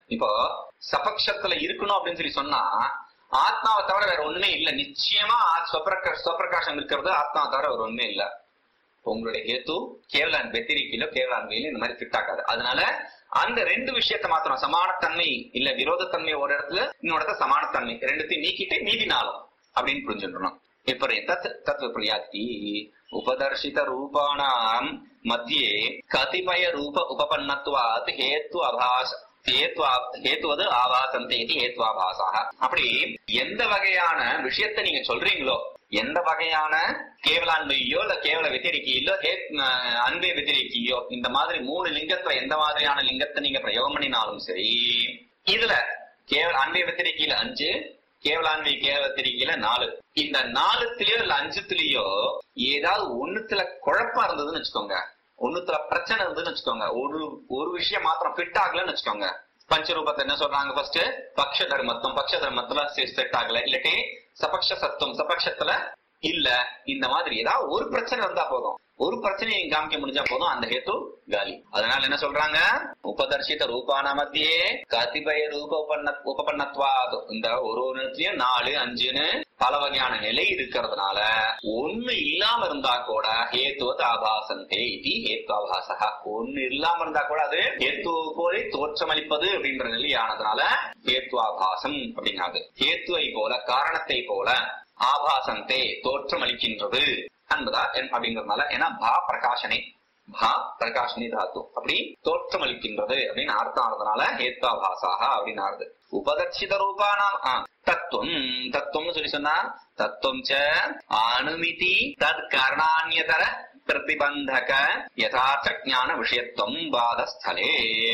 இப்போ சபக்ஷத்துல இருக்கணும் அப்படின்னு சொல்லி சொன்னா ஆத்மாவை தவிர வேற ஒண்ணுமே இல்ல நிச்சயமா ஸ்வப்பிரகா ஸ்வப்பிரகாசம் இருக்கிறது ஆத்மாவை தவிர வேற ஒண்ணுமே இல்ல உங்களுடைய ஹேத்து கேவலான் வெத்திரிக்கிலோ கேவலான் வெயிலும் இந்த மாதிரி ஃபிட் ஆகாது அதனால அந்த ரெண்டு விஷயத்தை மாத்திரம் சமானத்தன்மை இல்ல விரோதத்தன்மை ஒரு இடத்துல இன்னொரு இடத்துல சமானத்தன்மை ரெண்டுத்தையும் நீக்கிட்டு மீதி நாளும் அப்படின்னு புரிஞ்சுக்கணும் விபரீத தத்துவ பிரியாத்தி உபதர்ஷித ரூபாணாம் மத்தியே கதிபய ரூப உபபன்னத்துவாத் ஹேத்து அபாச ஹேத்துவது ஆபாசந்தே இது ஹேத்வாபாசாக அப்படி எந்த வகையான விஷயத்தை நீங்க சொல்றீங்களோ எந்த வகையான கேவலான்மையோ இல்ல கேவல வெத்திரிக்கையோ அன்பே வெத்திரிக்கையோ இந்த மாதிரி மூணு லிங்கத்துல எந்த மாதிரியான லிங்கத்தை நீங்க பிரயோகம் பண்ணினாலும் சரி இதுல கேவல அன்பே வெத்திரிக்கையில அஞ்சு கேவலான்மை கேவலத்திரிக்கையில நாலு இந்த நாலுத்திலயோ இல்ல அஞ்சுத்திலயோ ஏதாவது ஒண்ணுத்துல குழப்பம் இருந்ததுன்னு வச்சுக்கோங்க ஒண்ணுத்துல பிரச்சனை இருந்ததுன்னு வச்சுக்கோங்க ஒரு ஒரு விஷயம் மாத்திரம் ஃபிட் ஆகலன்னு வச்சுக்கோங்க பஞ்சரூபத்தை என்ன சொல்றாங்க ஃபர்ஸ்ட் பக்ஷ தர்மத்துவம் பக்ஷ தர்மத்துல செட் ஆகல இல்லாட்டி சபக்ஷ சத்துவம் சபக்ஷத்துல இல்ல இந்த மாதிரி ஏதாவது ஒரு பிரச்சனை இருந்தா போதும் ஒரு பிரச்சனையை காமிக்க முடிஞ்சா போதும் அந்த ஹேத்து காலி அதனால என்ன சொல்றாங்க உபதர்ஷித ரூபான மத்தியே கதிபய ரூப உபன்ன உபபன்னத்வாது இந்த ஒரு ஒரு இடத்துலயும் நாலு அஞ்சுன்னு பல வகையான நிலை இருக்கிறதுனால ஒண்ணு இல்லாம இருந்தா கூட ஹேத்துவத் ஆபாசந்தே இது ஹேத்வாபாசா ஒண்ணு இல்லாம இருந்தா கூட அது ஹேத்து போல தோற்றமளிப்பது அப்படின்ற நிலையானதுனால ஹேத்வாபாசம் அப்படிங்கிறது ஹேத்துவை போல காரணத்தை போல ஆபாசந்தே தோற்றமளிக்கின்றது என்பதா அப்படிங்கறதுனால ஏன்னா பா பிரகாசனே பா பிரகாஷனி தாத்து அப்படி தோற்றமளிக்கின்றது அப்படின்னு அர்த்தம் ஆனதுனால ஹேத்வாபாசாக அப்படின்னு ஆறுது உபதட்சித ரூபானாம் தத்துவம் தத்துவம்னு சொல்லி சொன்னா தத்துவம் ச அனுமிதி தத் கர்ணான்யதர பிரதிபந்தக யதார்த்த ஞான விஷயத்துவம் வாதஸ்தலே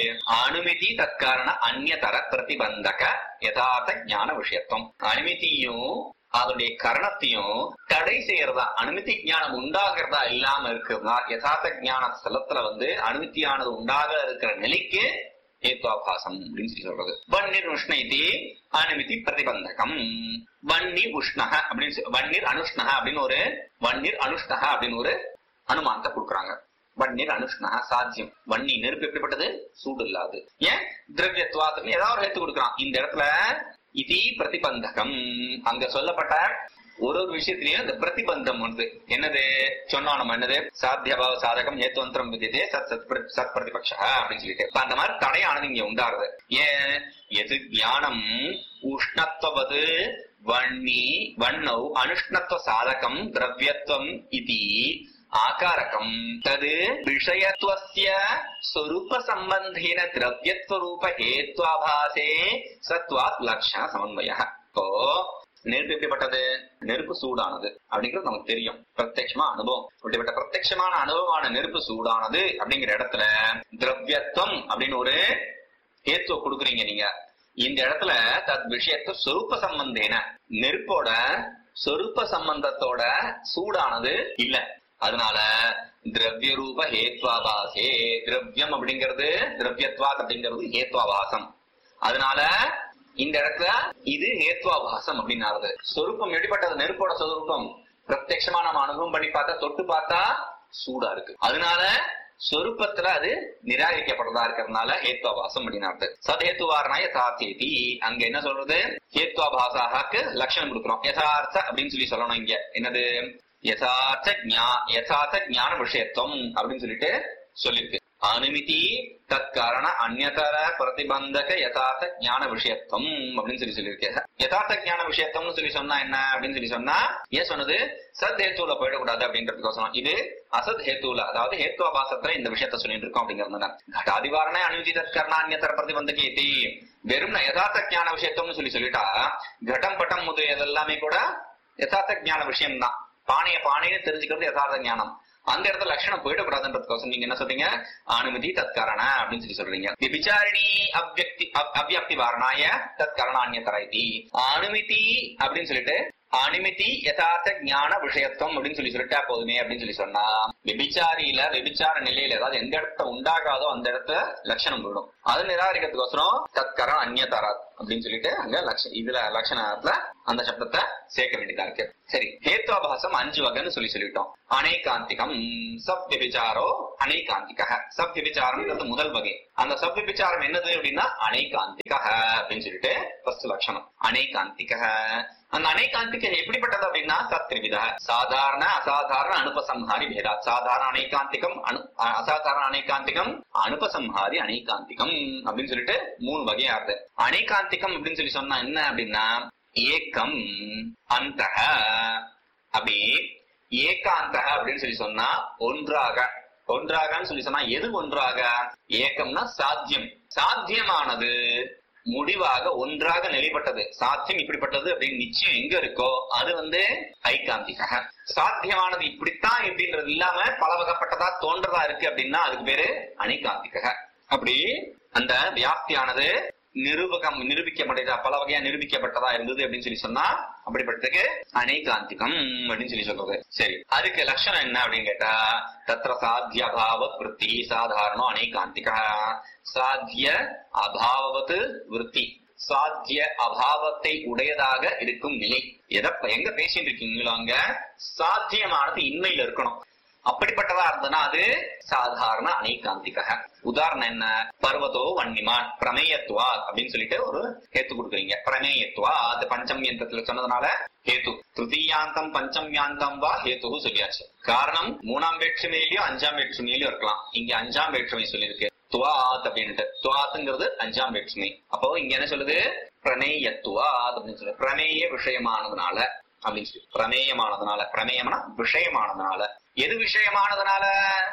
அனுமதி தற்காரண அந்நதர பிரதிபந்தக யதார்த்த ஞான விஷயத்துவம் அனுமதியும் அதனுடைய கரணத்தையும் தடை செய்யறதா அனுமதி ஞானம் உண்டாகிறதா இல்லாம இருக்கிறதா யதார்த்த ஞான ஸ்தலத்துல வந்து அனுமதியானது உண்டாக இருக்கிற நிலைக்கு ஏத்வாபாசம் அப்படின்னு சொல்லி சொல்றது வன்னிர் உஷ்ணி அனுமதி பிரதிபந்தகம் வன்னி உஷ்ணக அப்படின்னு வன்னிர் அனுஷ்ணக அப்படின்னு ஒரு வன்னிர் அனுஷ்ணக அப்படின்னு ஒரு அனுமானத்தை கொடுக்குறாங்க வன்னிர் அனுஷ்ணக சாத்தியம் வன்னி நெருப்பு எப்படிப்பட்டது சூடு இல்லாது ஏன் திரவியத்துவாத்துக்கு ஏதாவது ஒரு எடுத்து கொடுக்குறான் இந்த இடத்துல இதி பிரதிபந்தகம் அங்க சொல்லப்பட்ட ஒரு ஒரு விஷயத்திலையும் இந்த பிரதிபந்தம் வந்து என்னது சொன்னோம் நம்ம என்னது சாத்தியபாவ சாதகம் ஏத்துவந்திரம் விதியதே சத் சத் சத் பிரதிபக்ஷ அப்படின்னு சொல்லிட்டு அந்த மாதிரி தடையானது இங்க உண்டாருது ஏன் எது ஞானம் உஷ்ணத்துவது வன்னி வண்ணௌ அனுஷ்ணத்துவ சாதகம் திரவியத்துவம் இது ஆகாரகம் தது விஷயத்துவஸ்ய ஸ்வரூப சம்பந்தேன திரவியத்துவ ரூப ஹேத்வாபாசே சத்வாத் லட்சண சமன்வய இப்போ நெருப்பு எப்படிப்பட்டது நெருப்பு சூடானது அப்படிங்கிறது நமக்கு தெரியும் பிரத்யட்சமா அனுபவம் அப்படிப்பட்ட பிரத்யட்சமான அனுபவமான நெருப்பு சூடானது அப்படிங்கிற இடத்துல திரவியத்துவம் அப்படின்னு ஒரு ஹேத்துவ கொடுக்குறீங்க நீங்க இந்த இடத்துல தத் விஷயத்த சொரூப சம்பந்தேன நெருப்போட சொரூப சம்பந்தத்தோட சூடானது இல்ல அதனால திரவிய ரூப ஹேத்வாபாசே திரவியம் அப்படிங்கிறது திரவியத்வாத் அப்படிங்கிறது ஹேத்வாபாசம் அதனால இந்த இடத்துல இது ஹேத்வாபாசம் அப்படின்னாரு சொரூபம் எப்படிப்பட்டது நெருப்போட சொரூபம் பிரத்யட்சமா நம்ம அனுபவம் பண்ணி பார்த்தா தொட்டு பார்த்தா சூடா இருக்கு அதனால சொரூபத்துல அது நிராகரிக்கப்படுறதா இருக்கிறதுனால ஹேத்வாபாசம் அப்படின்னாரு சதேத்துவாரணா யதார்த்தேதி அங்க என்ன சொல்றது ஹேத்வாபாசாக்கு லட்சணம் கொடுக்குறோம் யதார்த்த அப்படின்னு சொல்லி சொல்லணும் இங்க என்னது யதார்த்த ஞா யதார்த்த ஞான விஷயத்துவம் அப்படின்னு சொல்லிட்டு சொல்லிருக்கு அனுமதி தற்காரண அந்நதர பிரதிபந்தக யதார்த்த ஞான விஷயத்துவம் அப்படின்னு சொல்லி சொல்லியிருக்கேன் யதார்த்த ஞான விஷயத்துவம்னு சொல்லி சொன்னா என்ன அப்படின்னு சொல்லி சொன்னா ஏன் சொன்னது சத் ஹேத்துல போயிடக்கூடாது அப்படின்றதுக்கோசரம் இது அசத் ஹேத்துல அதாவது ஹேத்துவாபாசத்துல இந்த விஷயத்த சொல்லிட்டு இருக்கோம் அப்படிங்கிறது கட்டாதிவாரண அனுமதி தற்கரண அந்நதர பிரதிபந்தக இது வெறும் யதார்த்த ஞான விஷயத்துவம்னு சொல்லி சொல்லிட்டா கட்டம் பட்டம் முது இதெல்லாமே கூட யதார்த்த ஞான விஷயம் தான் பானைய பானைன்னு தெரிஞ்சுக்கிறது யதார்த்த ஞானம் அந்த இடத்துல லட்சணம் போயிடக்கூடாதுன்றதுக்கோசம் நீங்க என்ன சொல்றீங்க அனுமதி தற்காரண அப்படின்னு சொல்லி சொல்றீங்க விபிச்சாரிணி அவ்வக்தி அவ்வியக்தி வாரணாய தற்கரணான்ய தரைதி அனுமதி அப்படின்னு சொல்லிட்டு அனுமதி யதார்த்த ஞான விஷயத்துவம் அப்படின்னு சொல்லி சொல்லிட்டா போதுமே அப்படின்னு சொல்லி சொன்னா விபிச்சாரியில விபிச்சார நிலையில ஏதாவது எந்த இடத்த உண்டாகாதோ அந்த இடத்துல லட்சணம் போயிடும் அது நிராகரிக்கிறதுக்கோசரம் தற்கரண அந்நியதரா அப்படின்னு சொல்லிட்டு அங்க லட்ச இதுல லட்சணத்துல அந்த சப்தத்தை சேர்க்க வேண்டியதா இருக்கு சரி ஹேத்வாபாசம் அஞ்சு வகைன்னு சொல்லி சொல்லிட்டோம் அனைகாந்திகம் சப்விபிச்சாரோ அனைகாந்திக சப்விபிச்சாரம்ன்றது முதல் வகை அந்த சப்விபிச்சாரம் என்னது அப்படின்னா அனைகாந்திக அப்படின்னு சொல்லிட்டு ஃபர்ஸ்ட் லட்சணம் அனைகாந்திக அந்த அனைகாந்திகம் எப்படிப்பட்டது அப்படின்னா சத்ரிவித சாதாரண அசாதாரண அனுபசம்ஹாரி பேதா சாதாரண அனைகாந்திகம் அனு அ- அசாதாரண அனைகாந்திகம் அனுபசம்ஹாரி அனைகாந்திகம் அப்படின்னு சொல்லிட்டு மூணு வகையா இருக்கு அனைகாந்திகம் அப்படின்னு சொல்லி சொன்னா என்ன அப்படின்னா ஏக்கம் அந்த அப்படி ஏகாந்தக அப்படின்னு சொல்லி சொன்னா ஒன்றாக ஒன்றாகன்னு சொல்லி சொன்னா எது ஒன்றாக ஏக்கம்னா சாத்தியம் சாத்தியமானது முடிவாக ஒன்றாக நிலைப்பட்டது சாத்தியம் இப்படிப்பட்டது அப்படின்னு நிச்சயம் எங்க இருக்கோ அது வந்து ஐகாந்திக சாத்தியமானது இப்படித்தான் இப்படின்றது இல்லாம பல வகைப்பட்டதா தோன்றதா இருக்கு அப்படின்னா அதுக்கு பேரு அனைகாந்திக அப்படி அந்த வியாப்தியானது நிரூபகம் நிரூபிக்கப்பட்டதா பல வகையா நிரூபிக்கப்பட்டதா இருந்தது அப்படின்னு சொல்லி சொன்னா அப்படிப்பட்டதுக்கு அனைகாந்திகம் அப்படின்னு சொல்லி சொல்றது சரி அதுக்கு லட்சணம் என்ன அப்படின்னு கேட்டா தத்திர சாத்திய அபாவத் விற்பி சாதாரணம் அனைகாந்திக சாத்திய அபாவத் விற்பி சாத்திய அபாவத்தை உடையதாக இருக்கும் நிலை எதை எங்க பேசிட்டு இருக்கீங்களோ அங்க சாத்தியமானது இன்மையில இருக்கணும் அப்படிப்பட்டதா இருந்ததுன்னா அது சாதாரண அனைகாந்திக உதாரணம் என்ன பர்வதோ வன்னிமான் பிரமேயத்துவா அப்படின்னு சொல்லிட்டு ஒரு ஹேத்து கொடுக்குறீங்க பிரமேயத்துவா அது பஞ்சமியந்தத்துல சொன்னதுனால ஹேத்து திருத்தீயாந்தம் பஞ்சமியாந்தம் வா ஹேத்து சொல்லியாச்சு காரணம் மூணாம் வேற்றுமையிலயும் அஞ்சாம் வேற்றுமையிலயும் இருக்கலாம் இங்க அஞ்சாம் வேற்றுமை சொல்லியிருக்கு துவாத் அப்படின்ட்டு துவாத்துங்கிறது அஞ்சாம் வேற்றுமை அப்போ இங்க என்ன சொல்லுது பிரமேயத்துவாத் அப்படின்னு சொல்லு பிரமேய விஷயமானதுனால அப்படின்னு சொல்லி பிரமேயமானதுனால பிரமேயம்னா விஷயமானதுனால எது விஷயமானதுனால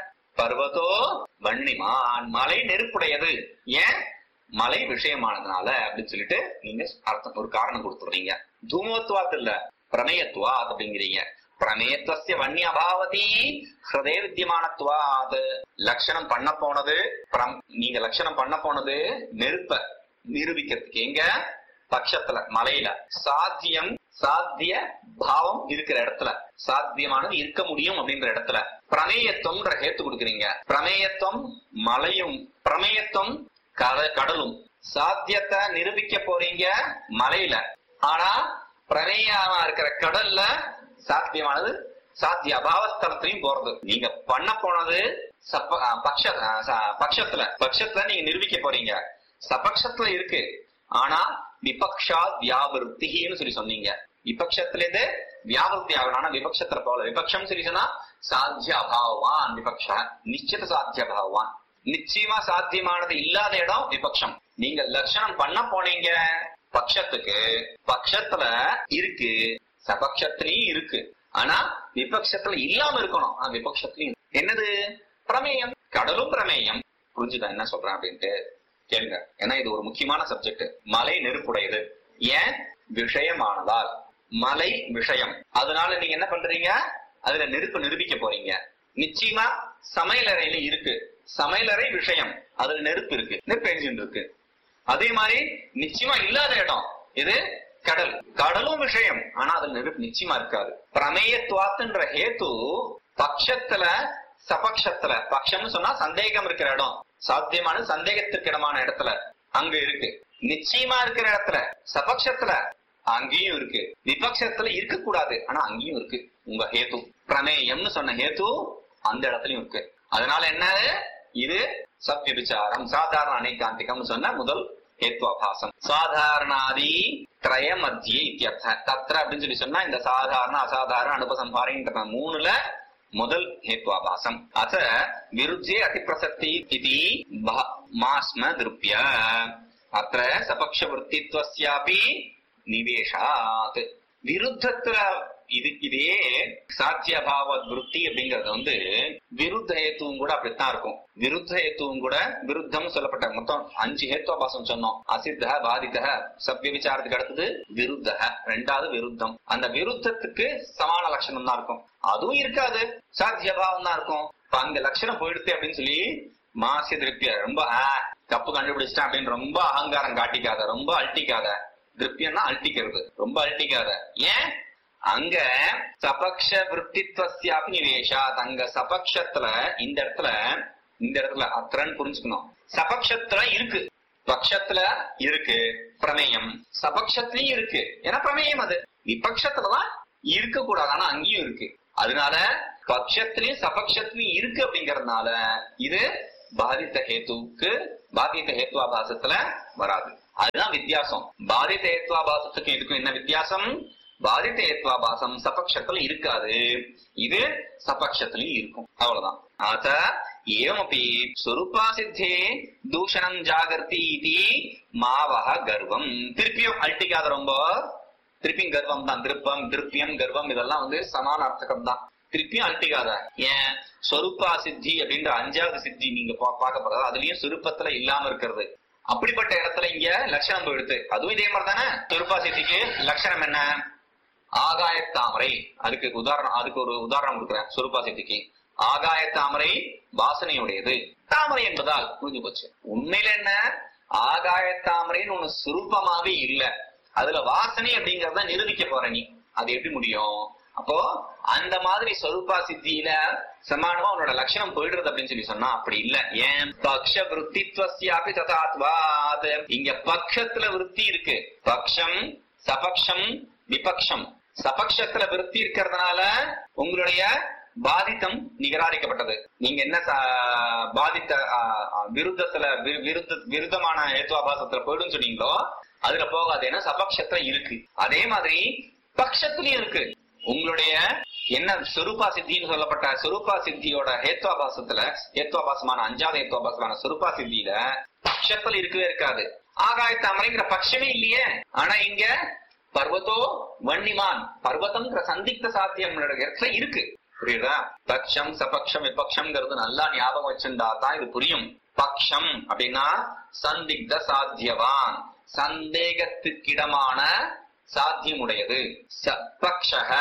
பர்வதோ வன்னிமான் மலை நெருப்புடையது ஏன் மலை விஷயமானதுனால அப்படின்னு சொல்லிட்டு நீங்க அர்த்தம் ஒரு காரணம் கொடுத்துடுறீங்க தூமோத்துவாத் இல்ல பிரமேயத்துவாத் அப்படிங்கிறீங்க பிரமேயத்துவசிய வன்னி அபாவதி ஹிருதய வித்தியமானத்துவாத் லட்சணம் பண்ண போனது பிரம்- நீங்க லட்சணம் பண்ண போனது நெருப்ப நிரூபிக்கிறதுக்கு எங்க பட்சத்துல மலையில சாத்தியம் சாத்திய பாவம் இருக்கிற இடத்துல சாத்தியமானது இருக்க முடியும் அப்படின்ற இடத்துல பிரமேயத்துவம்ன்ற ஹேத்து கொடுக்குறீங்க பிரமேயத்துவம் மலையும் பிரமேயத்துவம் கட- கடலும் சாத்தியத்தை நிரூபிக்க போறீங்க மலையில ஆனா பிரமேயமா இருக்கிற கடல்ல சாத்தியமானது சாத்திய அபாவஸ்தலத்திலையும் போறது நீங்க பண்ண போனது சப்ப அஹ் பக்ஷ அஹ் ச- பட்சத்துல பட்சத்துல நீங்க நிரூபிக்க போறீங்க சபக்ஷத்துல இருக்கு ஆனா விபக்ஷா வியாவிருத்தின்னு சொல்லி சொன்னீங்க விபக்ஷத்துல இருந்து வியாவிருத்தி ஆகணும் ஆனா விபக்ஷத்துல போகல விபக்ஷம் சொல்லி சொன்னா சாத்திய அபாவான் விபக்ஷ நிச்சித சாத்திய அபாவான் நிச்சயமா சாத்தியமானது இல்லாத இடம் விபக்ஷம் நீங்க லட்சணம் பண்ண போனீங்க பட்சத்துக்கு பட்சத்துல இருக்கு சபக்ஷத்திலையும் இருக்கு ஆனா விபக்ஷத்துல இல்லாம இருக்கணும் ஆனா விபக்ஷத்திலையும் என்னது பிரமேயம் கடலும் பிரமேயம் புரிஞ்சுதா என்ன சொல்றேன் அப்படின்ட்டு கேளுங்க ஏன்னா இது ஒரு முக்கியமான சப்ஜெக்ட் மலை நெருப்புடையது ஏன் விஷயமானதால் மலை விஷயம் அதனால நீங்க என்ன பண்றீங்க அதுல நெருப்பு நிரூபிக்க போறீங்க நிச்சயமா சமையலறையில இருக்கு சமையலறை விஷயம் அதுல நெருப்பு இருக்கு நெருப்பு என்ஜின் இருக்கு அதே மாதிரி நிச்சயமா இல்லாத இடம் இது கடல் கடலும் விஷயம் ஆனா அதுல நெருப்பு நிச்சயமா இருக்காது பிரமேயத்துவாத்துன்ற ஹேத்து பட்சத்துல சபக்ஷத்துல பட்சம்னு சொன்னா சந்தேகம் இருக்கிற இடம் சாத்தியமான சந்தேகத்திற்கு இடமான இடத்துல அங்க இருக்கு நிச்சயமா இருக்கிற இடத்துல சபக்ஷத்துல அங்கேயும் இருக்கு விபக்ஷத்துல இருக்க கூடாது ஆனா அங்கேயும் இருக்கு உங்க ஹேத்து பிரமேயம்னு சொன்ன ஹேத்து அந்த இடத்துலயும் இருக்கு அதனால என்ன இது சத்விபிச்சாரம் சாதாரண அனைகாந்திகம்னு சொன்ன முதல் ஹேத்வாபாசம் சாதாரணாதி திரய மத்திய இத்தியர்த்த தத்ர அப்படின்னு சொல்லி சொன்னா இந்த சாதாரண அசாதாரண அனுபசம்பாரின்ற மூணுல முதல் ஹேத்வாபாசம் அத விருஜே அதிப்பிரசக்தி இது ப- மாஸ்ம திருப்ய அத்த சபக்ஷ விற்த்தித்வஸ்யாபி நிவேஷாத் விருத்தத்துல இது இதே சாத்தியபாவ விருத்தி அப்படிங்கறது வந்து விருத்த ஹேத்துவும் கூட அப்படித்தான் இருக்கும் விருத்த ஹேத்துவும் கூட விருத்தம் சொல்லப்பட்ட மொத்தம் அஞ்சு ஹேத்வாபாசம் சொன்னோம் அசித்த பாதித சத்திய விசாரத்துக்கு அடுத்தது விருத்த ரெண்டாவது விருத்தம் அந்த விருத்தத்துக்கு சமான லட்சணம் தான் இருக்கும் அதுவும் இருக்காது சாத்தியபாவம் தான் இருக்கும் இப்ப அங்க லட்சணம் போயிடுச்சு அப்படின்னு சொல்லி மாசிய திருப்தியா ரொம்ப ஆ, தப்பு கண்டுபிடிச்சிட்டேன் அப்படின்னு ரொம்ப அகங்காரம் காட்டிக்காத ரொம்ப அழட்டிக்காத திருப்தியம்னா அழட்டிக்கிறது ரொம்ப அழட்டிக்காத ஏன் அங்க சபக்ஷ விற்பித்வசியாபி நிவேஷாத் அங்க சபக்ஷத்துல இந்த இடத்துல இந்த இடத்துல அத்திரன்னு புரிஞ்சுக்கணும் சபக்ஷத்துல இருக்கு பட்சத்துல இருக்கு பிரமேயம் சபக்ஷத்திலயும் இருக்கு ஏன்னா பிரமேயம் அது விபக்ஷத்துலதான் இருக்க கூடாது ஆனா அங்கேயும் இருக்கு அதனால பட்சத்திலயும் சபக்ஷத்திலயும் இருக்கு அப்படிங்கறதுனால இது பாதித்த ஹேத்துவுக்கு பாதித்த ஹேத்துவாபாசத்துல வராது அதுதான் வித்தியாசம் பாதித்த ஹேத்துவாபாசத்துக்கும் இதுக்கும் என்ன வித்தியாசம் பாதித்த ஹேத்வாபாசம் சபக்ஷத்துல இருக்காது இது சபக்ஷத்திலையும் இருக்கும் அவ்வளவுதான் ஆத ஏவமப்பி சொரூபா சித்தே தூஷணம் ஜாகர்த்தி இது மாவக கர்வம் திருப்பியும் அல்டிக்காத ரொம்ப திருப்பியும் கர்வம் தான் திருப்பம் திருப்பியம் கர்வம் இதெல்லாம் வந்து சமான அர்த்தகம் தான் திருப்பியும் அல்டிக்காத ஏன் சொரூபா சித்தி அப்படின்ற அஞ்சாவது சித்தி நீங்க பா- பார்க்க போறது அதுலயும் சுருப்பத்துல இல்லாம இருக்கிறது அப்படிப்பட்ட இடத்துல இங்க லட்சணம் போயிடுது அதுவும் இதே மாதிரி தானே சொரூபா சித்திக்கு லட்சணம் என்ன ஆகாய தாமரை அதுக்கு உதாரணம் அதுக்கு ஒரு உதாரணம் கொடுக்குறேன் சுரூபா சித்திக்கு ஆகாய தாமரை வாசனையுடையது தாமரை என்பதால் புரிஞ்சு போச்சு உண்மையில என்ன ஆகாய தாமரைன்னு ஒண்ணு சுரூபமாவே இல்ல அதுல வாசனை அப்படிங்கறத நிரூபிக்க போற நீ அது எப்படி முடியும் அப்போ அந்த மாதிரி சொரூபா சித்தியில சமானமா உன்னோட லட்சணம் போயிடுறது அப்படின்னு சொல்லி சொன்னா அப்படி இல்ல ஏன் பக்ஷ விற்த்தித்வசியாபி ததாத்வாத் இங்க பக்ஷத்துல விருத்தி இருக்கு பக்ஷம் சபக்ஷம் விபக்ஷம் சபக்ஷத்துல விருத்தி இருக்கிறதுனால உங்களுடைய பாதித்தம் நிகராரிக்கப்பட்டது நீங்க என்ன ச- பாதித்த ஆ, ஆ, விருத்தத்துல வி- விருத்த விருத்தமான ஏத்துவாபாசத்துல போயிடும் சொன்னீங்களோ அதுல போகாது ஏன்னா சபக்ஷத்துல இருக்கு அதே மாதிரி பக்ஷத்துலயும் இருக்கு உங்களுடைய என்ன சுரூபா சித்தின்னு சொல்லப்பட்ட சுரூபா சித்தியோட ஹேத்வாபாசத்துல ஹேத்வாபாசமான அஞ்சாவது ஹேத்வாபாசமான சுரூபா சித்தியில பக்ஷத்துல இருக்கவே இருக்காது ஆகாய தாமரைங்கிற பட்சமே இல்லையே ஆனா இங்க பர்வதோ வன்னிமான் பர்வதம்ங்கிற சந்திக்த சாத்தியம் இடத்துல இருக்கு புரியுதா பக்ஷம் சபக்ஷம் விபக்ஷம்ங்கிறது நல்லா ஞாபகம் வச்சிருந்தா தான் இது புரியும் பக்ஷம் அப்படின்னா சந்திக்த சாத்தியவான் சந்தேகத்துக்கிடமான சாத்தியமுடையது சபக்ஷக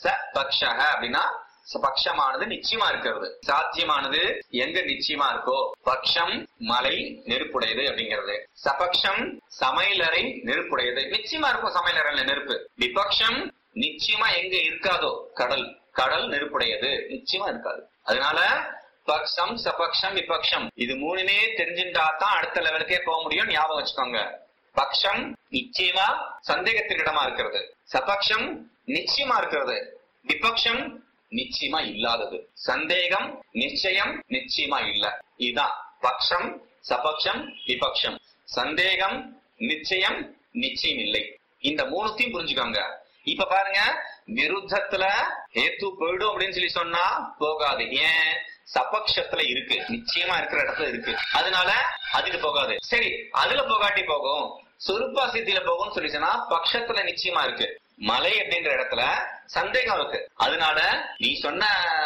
சபக்ஷக அப்படின்னா பட்சமானது நிச்சயமா இருக்கிறது சாத்தியமானது எங்க நிச்சயமா இருக்கோ பக்ஷம் மலை நெருப்புடையது அப்படிங்கிறது சபக்ஷம் சமையலறை நெருப்புடையது நிச்சயமா இருக்கும் சமையலறையில நெருப்பு விபக்ஷம் நிச்சயமா எங்க இருக்காதோ கடல் கடல் நெருப்புடையது நிச்சயமா இருக்காது அதனால பக்ஷம் சபக்ஷம் விபக்ஷம் இது மூணுமே தெரிஞ்சுட்டா தான் அடுத்த லெவலுக்கே போக முடியும் ஞாபகம் வச்சுக்கோங்க பக்ஷம் நிச்சயமா சந்தேகத்திற்கு இடமா இருக்கிறது சபக்ஷம் நிச்சயமா இருக்கிறது விபக்ஷம் நிச்சயமா இல்லாதது சந்தேகம் நிச்சயம் நிச்சயமா இல்ல இதுதான் பக்ஷம் சபக்ஷம் விபக்ஷம் சந்தேகம் நிச்சயம் நிச்சயம் இல்லை இந்த மூணுத்தையும் புரிஞ்சுக்கோங்க இப்ப பாருங்க விருத்தத்துல ஹேத்து போயிடும் அப்படின்னு சொல்லி சொன்னா போகாது ஏன் சபக்ஷத்துல இருக்கு நிச்சயமா இருக்கிற இடத்துல இருக்கு அதனால அதுக்கு போகாது சரி அதுல போகாட்டி போகும் சொருப்பா சித்தியில போகும்னு சொல்லி சொன்னா பக்ஷத்துல நிச்சயமா இருக்கு மலை அப்படின்ற இடத்துல சந்தேகம் இருக்கு அதனால நீ சொன்ன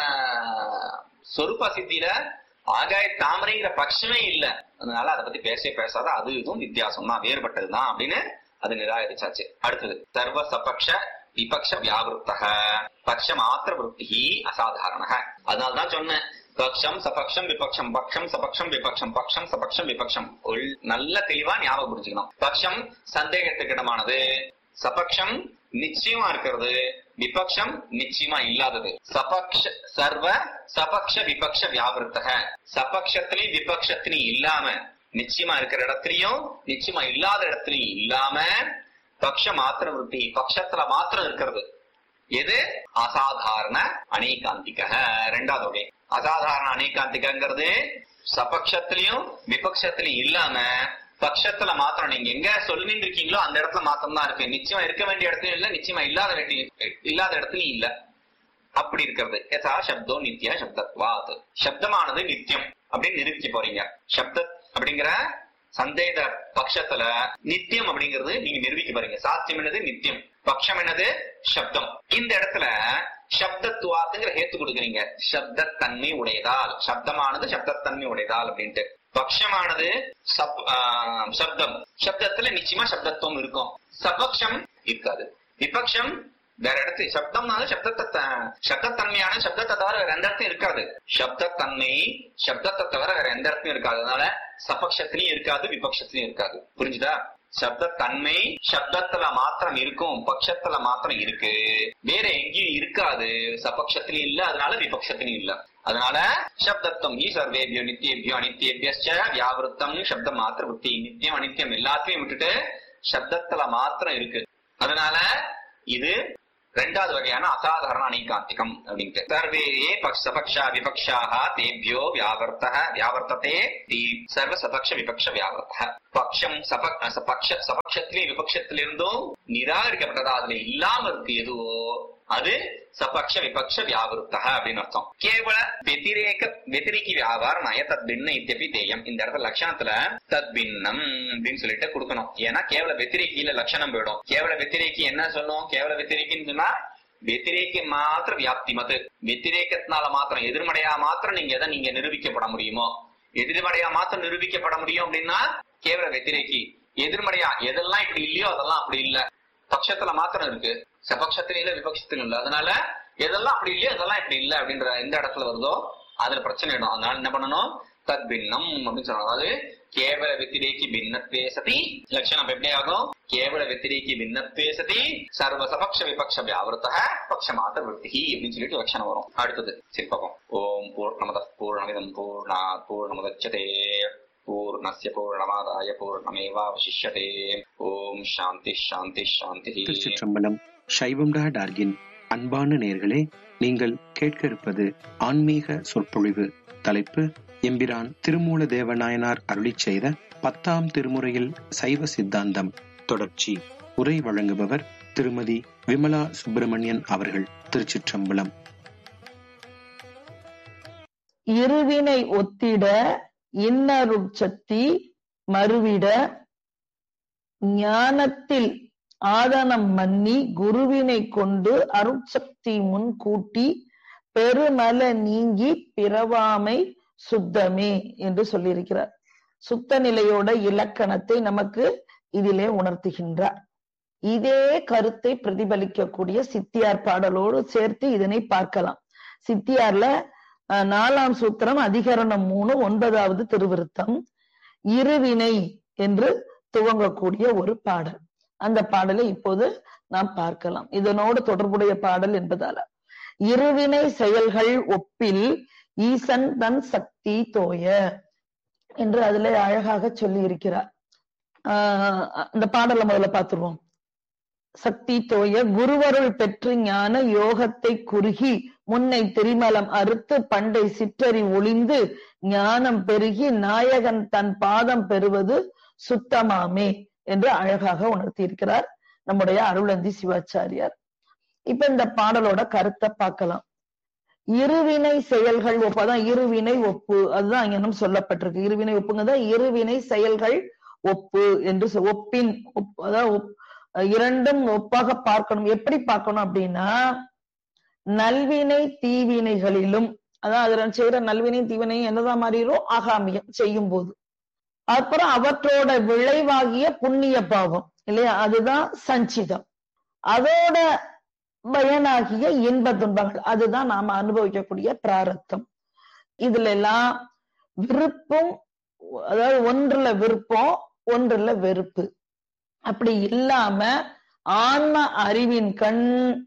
சொருப்பா சித்தியில ஆகாய தாமரைங்கிற பட்சமே இல்ல அதனால அதை பத்தி பேசவே பேசாத அது இதுவும் வித்தியாசம் தான் வேறுபட்டதுதான் அப்படின்னு அது நிராகரிச்சாச்சு அடுத்தது சர்வ சபக்ஷ விபக்ஷ வியாவிருத்தக பக்ஷ மாத்திர விருத்தி அசாதாரண அதனால்தான் சொன்னேன் பக்ஷம் சபக்ஷம் விபக்ஷம் பக்ஷம் சபக்ஷம் விபக்ஷம் பக்ஷம் சபக்ஷம் விபக்ஷம் உள்- நல்ல தெளிவா ஞாபகம் புரிஞ்சுக்கணும் பக்ஷம் சந்தேகத்துக்கிடமானது சபக்ஷம் நிச்சயமா இருக்கிறது விபக்ஷம் நிச்சயமா இல்லாதது சபக்ஷ சர்வ சபக்ஷ விபக்ஷ வியாவிருத்தக சபக்ஷத்திலையும் விபக்ஷத்திலையும் இல்லாம நிச்சயமா இருக்கிற இடத்துலயும் நிச்சயமா இல்லாத இடத்துலயும் இல்லாம பக்ஷ மாத்திர விருத்தி பக்ஷத்துல மாத்திரம் இருக்கிறது எது அசாதாரண அநேகாந்திக ரெண்டாவது வகை அசாதாரண அநேகாந்திகங்கிறது சபக்ஷத்திலையும் விபக்ஷத்திலையும் இல்லாம பட்சத்துல மாத்திரம் நீங்க எங்க சொல்லிட்டு இருக்கீங்களோ அந்த இடத்துல மாத்திரம் தான் இருக்கு நிச்சயமா இருக்க வேண்டிய இடத்துலயும் இல்ல நிச்சயமா இல்லாத இடத்துலயும் இல்லாத இடத்துலயும் இல்ல அப்படி இருக்கிறது யதா சப்தோ நித்யா சப்தத்வாத் சப்தமானது நித்தியம் அப்படின்னு நிரூபிக்க போறீங்க சப்த அப்படிங்கிற சந்தேக பட்சத்துல நித்தியம் அப்படிங்கிறது நீங்க நிரூபிக்க போறீங்க சாத்தியம் என்னது நித்தியம் பட்சம் என்னது சப்தம் இந்த இடத்துல சப்தத்துவாத்துங்கிற ஹேத்து கொடுக்குறீங்க சப்தத்தன்மை உடையதால் சப்தமானது சப்தத்தன்மை உடையதால் அப்படின்ட்டு பக்ஷமானது சப்- ஆஹ் சப்தம் சப்தத்துல நிச்சயமா சப்தத்துவம் இருக்கும் சபக்ஷம் இருக்காது விபக்ஷம் வேற இடத்து சப்தம்னால சப்தத்தை த- சப்தத்தன்மையான சப்தத்தை தவிர வேற எந்த இடத்தையும் இருக்காது சப்தத்தன்மை சப்தத்தை தவிர வேற எந்த இடத்தையும் இருக்காது அதனால சபக்ஷத்திலையும் இருக்காது விபக்ஷத்திலையும் இருக்காது புரிஞ்சுதா சப்தத்தன்மை சப்தத்துல மாத்திரம் இருக்கும் பட்சத்துல மாத்திரம் இருக்கு வேற எங்கேயும் இருக்காது சபக்ஷத்திலையும் இல்ல அதனால விபக்ஷத்திலையும் இல்ல அதனால சப்தத்துவம் ஹி சர்வேபியோ நித்தியபியோ அனித்தியபியஸ்ச வியாவிருத்தம் சப்த மாத்திர புத்தி நித்தியம் அனித்தியம் எல்லாத்தையும் விட்டுட்டு சப்தத்துல மாத்திரம் இருக்கு அதனால இது ரெண்டாவது வகையான அசாதாரண அனைகாந்திகம் அப்படின்ட்டு சர்வே பக்ஷ பக்ஷா விபக்ஷாக தேபியோ வியாவர்த்த வியாவர்த்ததே தி சர்வ சபக்ஷ விபக்ஷ வியாவர்த்த பக்ஷம் சபக் பக்ஷ சபக்ஷத்திலே விபக்ஷத்திலிருந்தும் நிராகரிக்கப்பட்டதா அதுல இல்லாம இருக்கு எதுவோ அது சபக்ஷ விபக்ஷ வியாவிருத்த அப்படின்னு அர்த்தம் கேவல வெதிரேக வெதிரிக்கு வியாபாரணாய தத் பின்ன இத்தியபி தேயம் இந்த இடத்துல லட்சணத்துல தத் பின்னம் அப்படின்னு சொல்லிட்டு கொடுக்கணும் ஏன்னா கேவல வெத்திரிக்கில லட்சணம் போயிடும் கேவல வெத்திரிக்கு என்ன சொன்னோம் கேவல வெத்திரிக்கின்னு சொன்னா வெத்திரேக்கு மாத்திரம் வியாப்தி மத்து வெத்திரேக்கத்தினால மாத்திரம் எதிர்மறையா மாத்திரம் நீங்க எதை நீங்க நிரூபிக்கப்பட முடியுமோ எதிர்மறையா மாத்திரம் நிரூபிக்கப்பட முடியும் அப்படின்னா கேவல வெத்திரேக்கி எதிர்மறையா எதெல்லாம் இப்படி இல்லையோ அதெல்லாம் அப்படி இல்ல பட்சத்துல மாத்திரம் இருக்கு சபக்ஷத்திலும் இல்ல விபக்ஷத்திலும் இல்ல அதனால எதெல்லாம் அப்படி இல்லையோ அதெல்லாம் இப்படி இல்ல அப்படின்ற எந்த இடத்துல வருதோ அதுல பிரச்சனை இடும் அதனால என்ன பண்ணணும் தத் பின்னம் அப்படின்னு சொல்றாங்க அதாவது கேவல வெத்திரேக்கி பின்னத்வே சதி லட்சணம் எப்படி ஆகும் கேவல வெத்திரேக்கி பின்னத்வே சதி சர்வ சபக்ஷ விபக்ஷ வியாவிருத்த பக்ஷமாத்த விருத்தி அப்படின்னு சொல்லிட்டு லட்சணம் வரும் அடுத்தது சரி பார்ப்போம் ஓம் பூர்ணமத பூர்ணமிதம் பூர்ணா பூர்ணமுதச்சதே பூர்ணஸ்ய பூர்ணமாதாய பூர்ணமேவாவசிஷ்யதே ஓம் சாந்தி சாந்தி சாந்தி திருச்சிற்றம்பலம் சைவம் டா டார்கின் அன்பான நேர்களே நீங்கள் கேட்க இருப்பது ஆன்மீக சொற்பொழிவு தலைப்பு எம்பிரான் திருமூல தேவநாயனார் அருளிச் செய்த பத்தாம் திருமுறையில் சைவ சித்தாந்தம் தொடர்ச்சி உரை வழங்குபவர் திருமதி விமலா சுப்பிரமணியன் அவர்கள் திருச்சிற்றம்பலம் இருவினை ஒத்திட இன்னருட்சத்தி மறுவிட ஞானத்தில் ஆதனம் மன்னி குருவினை கொண்டு அருட்சக்தி முன் கூட்டி பெருமல நீங்கி பிறவாமை சுத்தமே என்று சொல்லியிருக்கிறார் சுத்த நிலையோட இலக்கணத்தை நமக்கு இதிலே உணர்த்துகின்றார் இதே கருத்தை பிரதிபலிக்கக்கூடிய சித்தியார் பாடலோடு சேர்த்து இதனை பார்க்கலாம் சித்தியார்ல அஹ், நாலாம் சூத்திரம் அதிகரணம் மூணு ஒன்பதாவது திருவிருத்தம் இருவினை என்று துவங்கக்கூடிய ஒரு பாடல் அந்த பாடலை இப்போது நாம் பார்க்கலாம் இதனோடு தொடர்புடைய பாடல் என்பதால இருவினை செயல்கள் ஒப்பில் ஈசன் தன் சக்தி தோய என்று அதுல அழகாக சொல்லி இருக்கிறார் ஆஹ் அந்த பாடலை முதல்ல பார்த்துருவோம் சக்தி தோய குருவருள் பெற்று ஞான யோகத்தை குறுகி முன்னை திரிமலம் அறுத்து பண்டை சிற்றறி ஒளிந்து ஞானம் பெருகி நாயகன் தன் பாதம் பெறுவது சுத்தமாமே என்று அழகாக உணர்த்தி இருக்கிறார் நம்முடைய அருளந்தி சிவாச்சாரியார் இப்ப இந்த பாடலோட கருத்தை பார்க்கலாம் இருவினை செயல்கள் ஒப்பு அதான் இருவினை ஒப்பு அதுதான் இங்க இன்னும் சொல்லப்பட்டிருக்கு இருவினை ஒப்புங்கிறத இருவினை செயல்கள் ஒப்பு என்று சொ- ஒப்பின் ஒப்- அதாவது ஒப்- இரண்டும் ஒப்பாக பார்க்கணும் எப்படி பார்க்கணும் அப்படின்னா நல்வினை தீவினைகளிலும் அதான் அதுல செய்யற நல்வினை தீவினையும் என்னதான் மாறிடும் ஆகாமியம் செய்யும் போது அப்புறம் அவற்றோட விளைவாகிய புண்ணிய பாவம் இல்லையா அதுதான் சஞ்சிதம் அதோட பயனாகிய இன்ப துன்பங்கள் அதுதான் நாம அனுபவிக்கக்கூடிய பிராரத்தம் இதுல எல்லாம் விருப்பம் அதாவது ஒன்றுல விருப்பம் ஒன்றுல வெறுப்பு அப்படி இல்லாம ஆன்ம அறிவின் கண்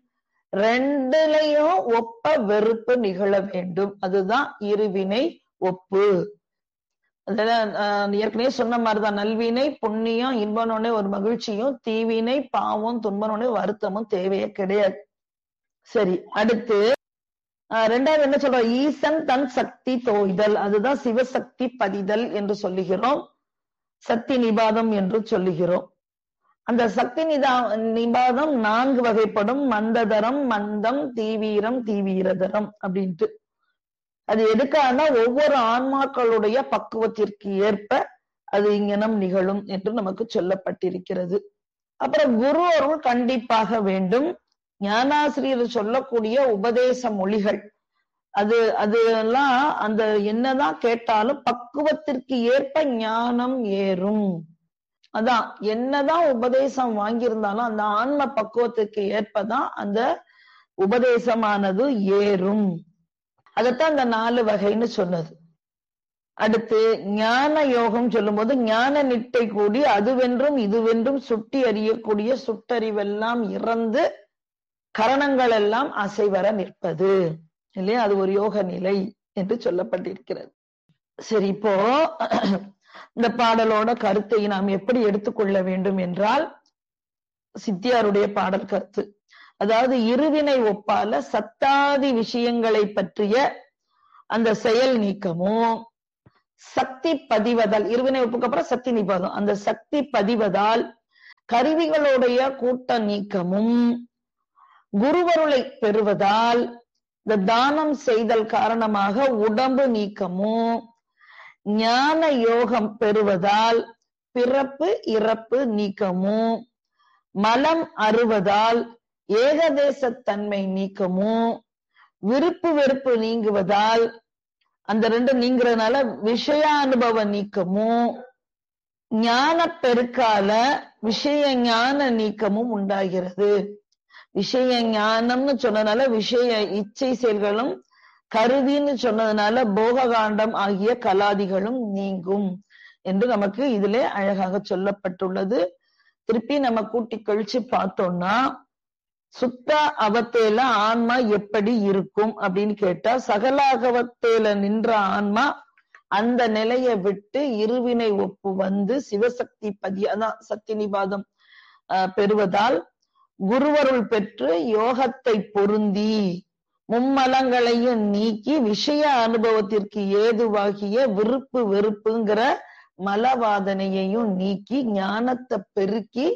ரெண்டுலயும் ஒப்ப வெறுப்பு நிகழ வேண்டும் அதுதான் இருவினை ஒப்பு அதெல்லாம் ஆஹ், ஏற்கனவே சொன்ன மாதிரிதான் நல்வினை புண்ணியம் இன்பனோட ஒரு மகிழ்ச்சியும் தீவினை பாவம் துன்பனோட வருத்தமும் தேவையே கிடையாது சரி அடுத்து ஆஹ், ரெண்டாவது என்ன சொல்றோம் ஈசன் தன் சக்தி தோய்தல் அதுதான் சிவசக்தி பதிதல் என்று சொல்லுகிறோம் சக்தி நிபாதம் என்று சொல்லுகிறோம் அந்த சக்தி நிதா நிபாதம் நான்கு வகைப்படும் மந்ததரம் மந்தம் தீவீரம் தீவீரதரம் அப்படின்ட்டு அது எதுக்காகனா ஒவ்வொரு ஆன்மாக்களுடைய பக்குவத்திற்கு ஏற்ப அது இங்கனம் நிகழும் என்று நமக்கு சொல்லப்பட்டிருக்கிறது அப்புறம் குரு அருள் கண்டிப்பாக வேண்டும் ஞானாசிரியர் சொல்லக்கூடிய உபதேச மொழிகள் அது அது எல்லாம் அந்த என்னதான் கேட்டாலும் பக்குவத்திற்கு ஏற்ப ஞானம் ஏறும் அதான் என்னதான் உபதேசம் வாங்கியிருந்தாலும் அந்த ஆன்ம பக்குவத்துக்கு ஏற்பதான் அந்த உபதேசமானது ஏறும் அதத்தான் அந்த நாலு வகைன்னு சொன்னது அடுத்து ஞான யோகம் சொல்லும்போது ஞான நிட்டை கூடி அதுவென்றும் இதுவென்றும் சுட்டி அறியக்கூடிய சுட்டறிவெல்லாம் இறந்து கரணங்கள் எல்லாம் அசைவர நிற்பது இல்லையா அது ஒரு யோக நிலை என்று சொல்லப்பட்டிருக்கிறது சரி இப்போ இந்த பாடலோட கருத்தை நாம் எப்படி எடுத்துக்கொள்ள வேண்டும் என்றால் சித்தியாருடைய பாடல் கருத்து அதாவது இருவினை ஒப்பால சத்தாதி விஷயங்களை பற்றிய அந்த செயல் நீக்கமும் சக்தி பதிவதால் இருவினை ஒப்புக்கு அப்புறம் சக்தி நீப்பதும் அந்த சக்தி பதிவதால் கருவிகளுடைய கூட்ட நீக்கமும் குருவருளை பெறுவதால் இந்த தானம் செய்தல் காரணமாக உடம்பு நீக்கமும் ஞான யோகம் பெறுவதால் பிறப்பு இறப்பு நீக்கமும் மலம் அறுவதால் ஏகதேசத்தன்மை நீக்கமும் விருப்பு வெறுப்பு நீங்குவதால் அந்த ரெண்டு நீங்கிறதுனால விஷய அனுபவ நீக்கமும் ஞான பெருக்கால விஷய ஞான நீக்கமும் உண்டாகிறது விஷய ஞானம்னு சொன்னதுனால விஷய இச்சை செயல்களும் கருவின்னு சொன்னதுனால போககாண்டம் ஆகிய கலாதிகளும் நீங்கும் என்று நமக்கு இதிலே அழகாக சொல்லப்பட்டுள்ளது திருப்பி நம்ம கூட்டி கழிச்சு பார்த்தோம்னா சுத்த அவத்தேல ஆன்மா எப்படி இருக்கும் அப்படின்னு கேட்டா சகலாகவத்தேல நின்ற ஆன்மா அந்த நிலையை விட்டு இருவினை ஒப்பு வந்து சிவசக்தி பதி அதான் சக்தி நிபாதம் பெறுவதால் குருவருள் பெற்று யோகத்தை பொருந்தி மும்மலங்களையும் நீக்கி விஷய அனுபவத்திற்கு ஏதுவாகிய விருப்பு வெறுப்புங்கிற மலவாதனையையும் நீக்கி ஞானத்தை பெருக்கி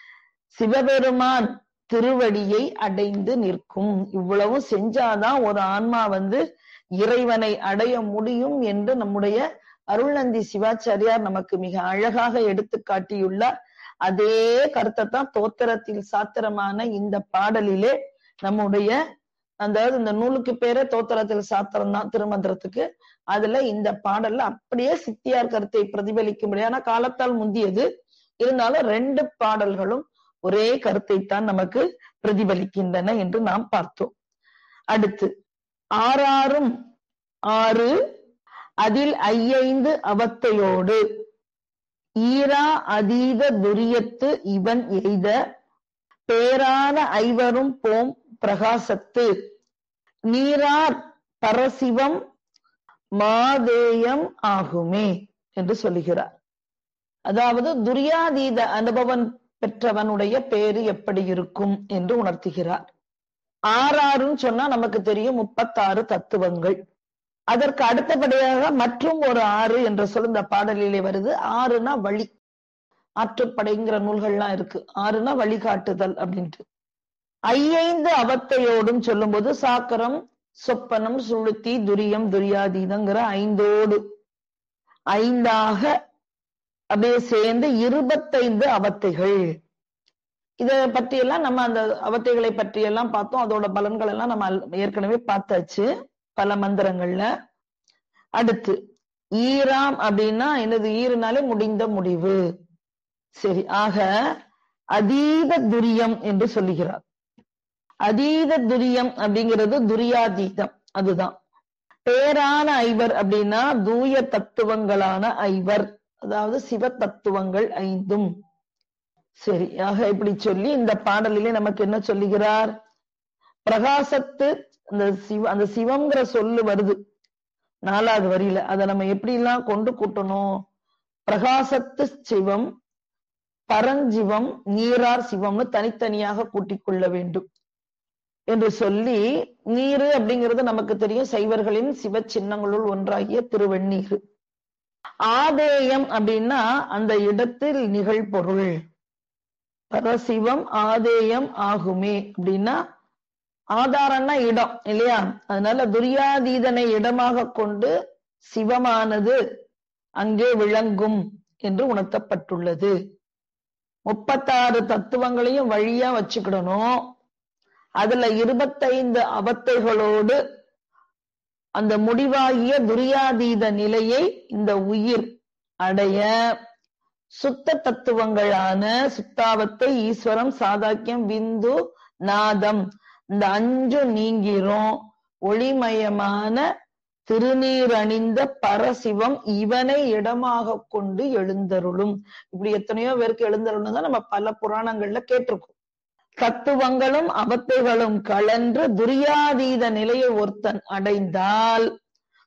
சிவபெருமான் திருவடியை அடைந்து நிற்கும் இவ்வளவு செஞ்சாதான் ஒரு ஆன்மா வந்து இறைவனை அடைய முடியும் என்று நம்முடைய அருள்நந்தி சிவாச்சாரியார் நமக்கு மிக அழகாக எடுத்து காட்டியுள்ளார் அதே கருத்தை தான் தோத்திரத்தில் சாத்திரமான இந்த பாடலிலே நம்முடைய அதாவது இந்த நூலுக்கு பேரே தோத்திரத்தில் சாத்திரம் தான் திருமந்திரத்துக்கு அதுல இந்த பாடல்ல அப்படியே சித்தியார் கருத்தை பிரதிபலிக்கும்படியான காலத்தால் முந்தியது இருந்தாலும் ரெண்டு பாடல்களும் ஒரே கருத்தை தான் நமக்கு பிரதிபலிக்கின்றன என்று நாம் பார்த்தோம் அடுத்து ஆறாறும் ஆறு அதில் ஐயைந்து அவத்தையோடு ஈரா அதீத துரியத்து இவன் எய்த பேரான ஐவரும் போம் பிரகாசத்து நீரார் பரசிவம் மாதேயம் ஆகுமே என்று சொல்லுகிறார் அதாவது துரியாதீத அனுபவம் பெற்றவனுடைய பேரு எப்படி இருக்கும் என்று உணர்த்துகிறார் ஆறாறுன்னு சொன்னா நமக்கு தெரியும் முப்பத்தாறு தத்துவங்கள் அதற்கு அடுத்தபடியாக மற்றும் ஒரு ஆறு என்ற சொல் இந்த பாடலிலே வருது ஆறுனா வழி ஆற்றுப்படைங்கிற நூல்கள்லாம் இருக்கு ஆறுனா வழிகாட்டுதல் அப்படின்ட்டு ஐயைந்து அவத்தையோடும் சொல்லும்போது சாக்கரம் சொப்பனம் சுளுத்தி துரியம் துரியாதீதங்கிற ஐந்தோடு ஐந்தாக அப்படியே சேர்ந்து இருபத்தைந்து அவத்தைகள் இத பற்றியெல்லாம் நம்ம அந்த அவத்தைகளை பற்றி எல்லாம் பார்த்தோம் அதோட பலன்கள் எல்லாம் நம்ம ஏற்கனவே பார்த்தாச்சு பல மந்திரங்கள்ல அடுத்து ஈராம் அப்படின்னா என்னது ஈருனாலே முடிந்த முடிவு சரி ஆக அதீத துரியம் என்று சொல்லுகிறார் அதீத துரியம் அப்படிங்கிறது துரியாதீதம் அதுதான் பேரான ஐவர் அப்படின்னா தூய தத்துவங்களான ஐவர் அதாவது சிவ தத்துவங்கள் ஐந்தும் சரி ஆக இப்படி சொல்லி இந்த பாடலிலே நமக்கு என்ன சொல்லுகிறார் பிரகாசத்து அந்த சிவ அந்த சிவம்ங்கிற சொல்லு வருது நாலாவது வரியில அதை நம்ம எப்படி எல்லாம் கொண்டு கூட்டணும் பிரகாசத்து சிவம் பரஞ்சிவம் நீரார் சிவம்னு தனித்தனியாக கூட்டிக் கொள்ள வேண்டும் என்று சொல்லி நீரு அப்படிங்கிறது நமக்கு தெரியும் சைவர்களின் சிவ சின்னங்களுள் ஒன்றாகிய திருவெண்ணீர் ஆதேயம் அப்படின்னா அந்த இடத்தில் நிகழ்பொருள் பரசிவம் ஆதேயம் ஆகுமே அப்படின்னா ஆதாரம்னா இடம் இல்லையா அதனால துரியாதீதனை இடமாக கொண்டு சிவமானது அங்கே விளங்கும் என்று உணர்த்தப்பட்டுள்ளது முப்பத்தாறு தத்துவங்களையும் வழியா வச்சுக்கிடணும் அதுல இருபத்தைந்து அவத்தைகளோடு அந்த முடிவாகிய துரியாதீத நிலையை இந்த உயிர் அடைய சுத்த தத்துவங்களான சுத்தாவத்தை ஈஸ்வரம் சாதாக்கியம் விந்து நாதம் இந்த அஞ்சும் நீங்கிரும் ஒளிமயமான திருநீர் அணிந்த பரசிவம் இவனை இடமாக கொண்டு எழுந்தருளும் இப்படி எத்தனையோ பேருக்கு எழுந்தருளும் தான் நம்ம பல புராணங்கள்ல கேட்டிருக்கோம் தத்துவங்களும் அவத்தைகளும் கலன்று துரியாதீத நிலையை ஒருத்தன் அடைந்தால்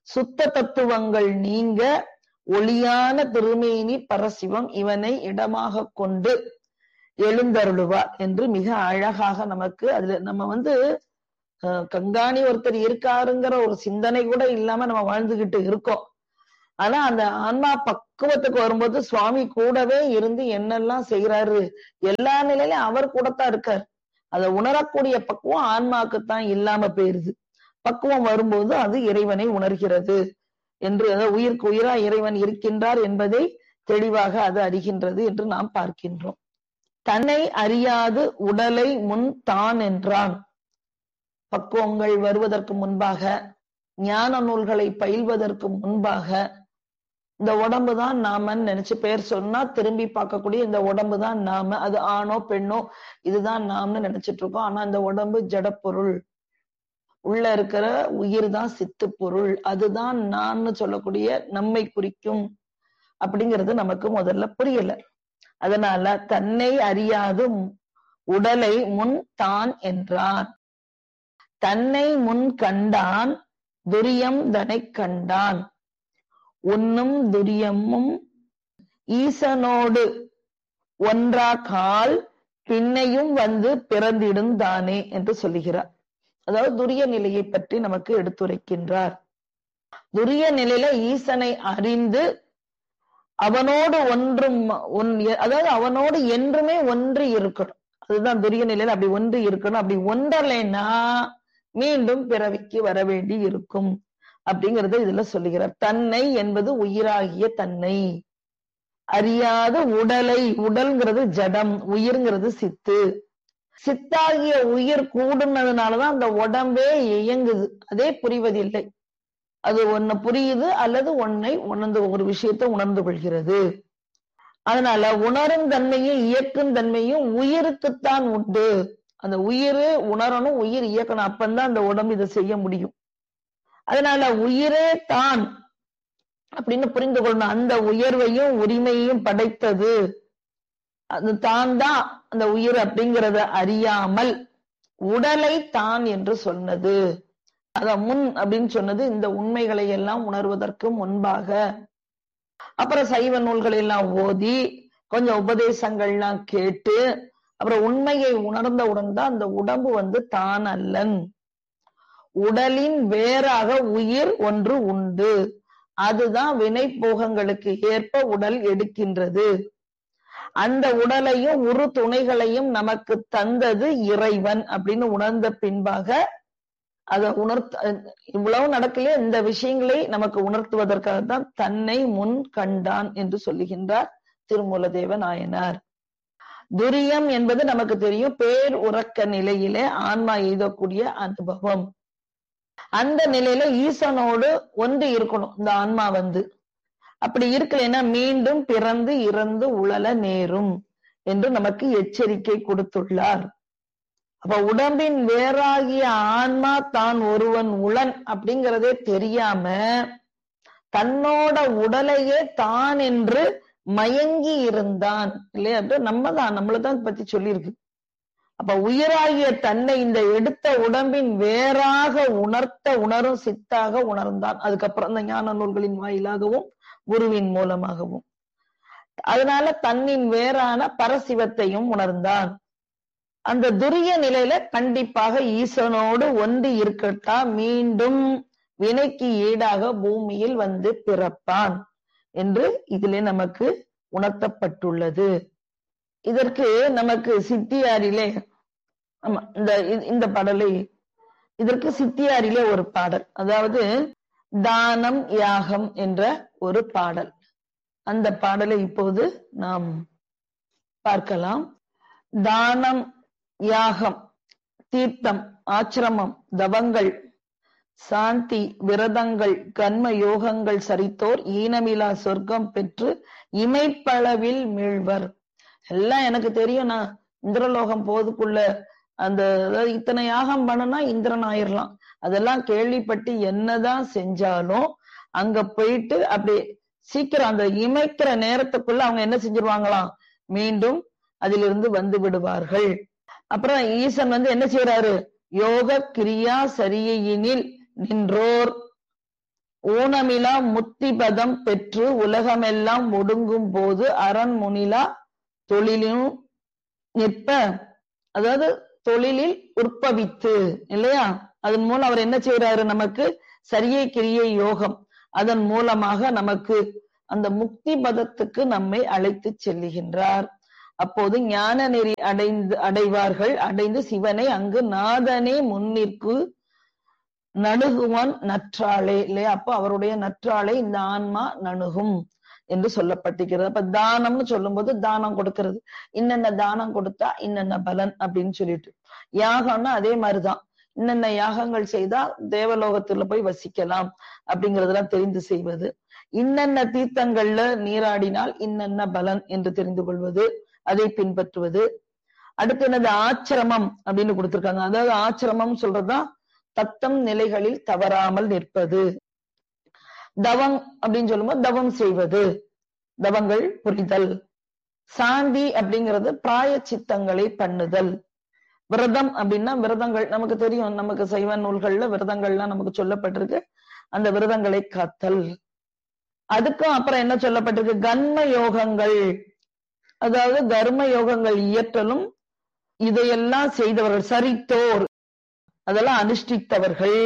சுத்த தத்துவங்கள் நீங்க ஒளியான திருமேனி பரசிவம் இவனை இடமாக கொண்டு எழுந்தருளுவார் என்று மிக அழகாக நமக்கு அதுல நம்ம வந்து அஹ், கங்காணி ஒருத்தர் இருக்காருங்கிற ஒரு சிந்தனை கூட இல்லாம நம்ம வாழ்ந்துகிட்டு இருக்கோம் ஆனா அந்த ஆன்மா பக்குவத்துக்கு வரும்போது சுவாமி கூடவே இருந்து என்னெல்லாம் செய்யறாரு எல்லா நிலையிலும் அவர் கூடத்தான் இருக்கார் அதை உணரக்கூடிய பக்குவம் ஆன்மாக்குத்தான் இல்லாம போயிருது பக்குவம் வரும்போது அது இறைவனை உணர்கிறது என்று அதாவது உயிருக்கு உயிரா இறைவன் இருக்கின்றார் என்பதை தெளிவாக அது அறிகின்றது என்று நாம் பார்க்கின்றோம் தன்னை அறியாது உடலை முன் தான் என்றான் பக்குவங்கள் வருவதற்கு முன்பாக ஞான நூல்களை பயில்வதற்கு முன்பாக இந்த உடம்பு தான் நாமன்னு நினைச்சு பேர் சொன்னா திரும்பி பார்க்கக்கூடிய இந்த உடம்பு தான் நாம அது ஆணோ பெண்ணோ இதுதான் நாம்னு நினைச்சிட்டு இருக்கோம் ஆனா இந்த உடம்பு ஜடப்பொருள் உள்ள இருக்கிற உயிர் தான் சித்து பொருள் அதுதான் நான்னு சொல்லக்கூடிய நம்மை குறிக்கும் அப்படிங்கிறது நமக்கு முதல்ல புரியல அதனால தன்னை அறியாது உடலை முன் தான் என்றான் தன்னை முன் கண்டான் துரியம் தனை கண்டான் உண்ணும் துரியமும் ஈசனோடு ஒன்றா கால் பின்னையும் வந்து பிறந்திடும் தானே என்று சொல்லுகிறார் அதாவது துரிய நிலையை பற்றி நமக்கு எடுத்துரைக்கின்றார் துரிய நிலையில ஈசனை அறிந்து அவனோடு ஒன்றும் ஒன் அதாவது அவனோடு என்றுமே ஒன்று இருக்கணும் அதுதான் துரிய நிலையில அப்படி ஒன்று இருக்கணும் அப்படி ஒன்றலைன்னா மீண்டும் பிறவிக்கு வர வேண்டி இருக்கும் அப்படிங்கறத இதுல சொல்லுகிறார் தன்னை என்பது உயிராகிய தன்னை அறியாத உடலை உடல்ங்கிறது ஜடம் உயிர்ங்கிறது சித்து சித்தாகிய உயிர் கூடுனதுனாலதான் அந்த உடம்பே இயங்குது அதே புரிவதில்லை அது ஒன்ன புரியுது அல்லது ஒன்னை உணர்ந்து ஒரு விஷயத்தை உணர்ந்து கொள்கிறது அதனால உணரும் தன்மையும் இயக்கும் தன்மையும் உயிருக்குத்தான் உண்டு அந்த உயிர் உணரணும் உயிர் இயக்கணும் அப்பந்தான் அந்த உடம்பு இதை செய்ய முடியும் அதனால உயிரே தான் அப்படின்னு புரிந்து கொள்ளணும் அந்த உயர்வையும் உரிமையையும் படைத்தது அது தான் தான் அந்த உயிர் அப்படிங்கிறத அறியாமல் உடலை தான் என்று சொன்னது அத முன் அப்படின்னு சொன்னது இந்த உண்மைகளை எல்லாம் உணர்வதற்கு முன்பாக அப்புறம் சைவ நூல்களை எல்லாம் ஓதி கொஞ்சம் உபதேசங்கள்லாம் கேட்டு அப்புறம் உண்மையை உணர்ந்தவுடன் தான் அந்த உடம்பு வந்து தான் அல்லன் உடலின் வேறாக உயிர் ஒன்று உண்டு அதுதான் வினை போகங்களுக்கு ஏற்ப உடல் எடுக்கின்றது அந்த உடலையும் உரு துணைகளையும் நமக்கு தந்தது இறைவன் அப்படின்னு உணர்ந்த பின்பாக அதை உணர்த்த இவ்வளவு நடக்கலையே இந்த விஷயங்களை நமக்கு உணர்த்துவதற்காக தான் தன்னை முன் கண்டான் என்று சொல்லுகின்றார் திருமூலதேவ நாயனார் துரியம் என்பது நமக்கு தெரியும் பேர் உறக்க நிலையிலே ஆன்மா எய்தக்கூடிய அனுபவம் அந்த நிலையில ஈசனோடு ஒன்று இருக்கணும் இந்த ஆன்மா வந்து அப்படி இருக்கலைன்னா மீண்டும் பிறந்து இறந்து உழல நேரும் என்று நமக்கு எச்சரிக்கை கொடுத்துள்ளார் அப்ப உடம்பின் வேறாகிய ஆன்மா தான் ஒருவன் உளன் அப்படிங்கிறதே தெரியாம தன்னோட உடலையே தான் என்று மயங்கி இருந்தான் இல்லையா நம்ம தான் நம்மளதான் பத்தி சொல்லியிருக்கு அப்ப உயிராகிய தன்னை இந்த எடுத்த உடம்பின் வேறாக உணர்த்த உணரும் சித்தாக உணர்ந்தான் அதுக்கப்புறம் இந்த ஞான நூல்களின் வாயிலாகவும் குருவின் மூலமாகவும் அதனால தன்னின் வேறான பரசிவத்தையும் உணர்ந்தான் அந்த துரிய நிலையில கண்டிப்பாக ஈசனோடு ஒன்று இருக்கட்டா மீண்டும் வினைக்கு ஈடாக பூமியில் வந்து பிறப்பான் என்று இதிலே நமக்கு உணர்த்தப்பட்டுள்ளது இதற்கு நமக்கு சித்தியாரிலே ஆமா இந்த இந்த பாடலை இதற்கு சித்தியாரிலே ஒரு பாடல் அதாவது தானம் யாகம் என்ற ஒரு பாடல் அந்த பாடலை இப்போது நாம் பார்க்கலாம் தானம் யாகம் தீர்த்தம் ஆச்சிரமம் தவங்கள் சாந்தி விரதங்கள் கர்ம யோகங்கள் சரித்தோர் ஈனமிலா சொர்க்கம் பெற்று இமைப்பளவில் மீழ்வர் எல்லாம் எனக்கு தெரியும் நான் இந்திரலோகம் போதுக்குள்ள அந்த அதாவது இத்தனை யாகம் பண்ணனா இந்திரன் ஆயிரலாம் அதெல்லாம் கேள்விப்பட்டு என்னதான் செஞ்சாலும் அங்க போயிட்டு அப்படி சீக்கிரம் அந்த இமைக்கிற நேரத்துக்குள்ள அவங்க என்ன செஞ்சிருவாங்களாம் மீண்டும் அதிலிருந்து வந்து விடுவார்கள் அப்புறம் ஈசன் வந்து என்ன செய்யறாரு யோக கிரியா சரியையினில் நின்றோர் ஊனமிலா முத்திபதம் பெற்று உலகமெல்லாம் ஒடுங்கும் போது அரண்முனிலா தொழிலும் நிற்ப அதாவது தொழிலில் உற்பவித்து இல்லையா அதன் மூலம் அவர் என்ன செய்யறாரு நமக்கு சரியை கிரியை யோகம் அதன் மூலமாக நமக்கு அந்த முக்தி பதத்துக்கு நம்மை அழைத்து செல்லுகின்றார் அப்போது ஞான நெறி அடைந்து அடைவார்கள் அடைந்து சிவனை அங்கு நாதனே முன்னிற்கு நணுகுவான் நற்றாளே இல்லையா அப்போ அவருடைய நற்றாளை இந்த ஆன்மா நணுகும் என்று சொல்லப்பட்டிருக்கிறது அப்ப தானம்னு சொல்லும்போது தானம் கொடுக்கிறது இன்னென்ன தானம் கொடுத்தா இன்னென்ன பலன் அப்படின்னு சொல்லிட்டு யாகம்னா அதே மாதிரிதான் இன்னென்ன யாகங்கள் செய்தா தேவலோகத்துல போய் வசிக்கலாம் அப்படிங்கறதெல்லாம் தெரிந்து செய்வது இன்னென்ன தீர்த்தங்கள்ல நீராடினால் இன்னென்ன பலன் என்று தெரிந்து கொள்வது அதை பின்பற்றுவது அடுத்து என்னது ஆச்சிரமம் அப்படின்னு கொடுத்திருக்காங்க அதாவது ஆச்சிரமம் சொல்றதுதான் தத்தம் நிலைகளில் தவறாமல் நிற்பது தவம் அப்படின்னு சொல்லும்போது தவம் செய்வது தவங்கள் புரிதல் சாந்தி அப்படிங்கிறது பிராய சித்தங்களை பண்ணுதல் விரதம் அப்படின்னா விரதங்கள் நமக்கு தெரியும் நமக்கு சைவ நூல்கள்ல விரதங்கள்லாம் நமக்கு சொல்லப்பட்டிருக்கு அந்த விரதங்களை காத்தல் அதுக்கும் அப்புறம் என்ன சொல்லப்பட்டிருக்கு கன்ம யோகங்கள் அதாவது கர்ம யோகங்கள் இயற்றலும் இதையெல்லாம் செய்தவர்கள் சரித்தோர் அதெல்லாம் அனுஷ்டித்தவர்கள்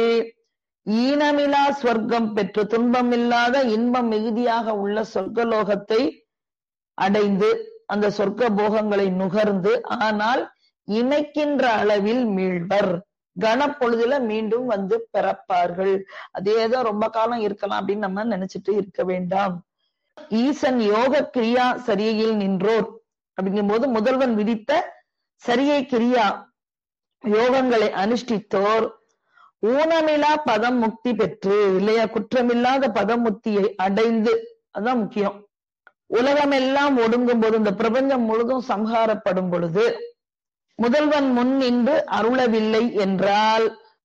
ஈனமிலா சொர்க்கம் பெற்று துன்பமில்லாத இன்பம் மிகுதியாக உள்ள சொர்க்கலோகத்தை அடைந்து அந்த சொர்க்க போகங்களை நுகர்ந்து ஆனால் இமைக்கின்ற அளவில் மீள்வர் கனப்பொழுதுல மீண்டும் வந்து பிறப்பார்கள் அதேதான் ரொம்ப காலம் இருக்கலாம் அப்படின்னு நம்ம நினைச்சிட்டு இருக்க வேண்டாம் ஈசன் யோக கிரியா சரியில் நின்றோர் அப்படிங்கும் போது முதல்வன் விதித்த சரியை கிரியா யோகங்களை அனுஷ்டித்தோர் ஊனமில்லா பதம் முக்தி பெற்று இல்லையா குற்றமில்லாத பதம் முக்தியை அடைந்து அதான் முக்கியம் உலகமெல்லாம் ஒடுங்கும் போது இந்த பிரபஞ்சம் முழுதும் சம்ஹாரப்படும் பொழுது முதல்வன் முன் நின்று அருளவில்லை என்றால்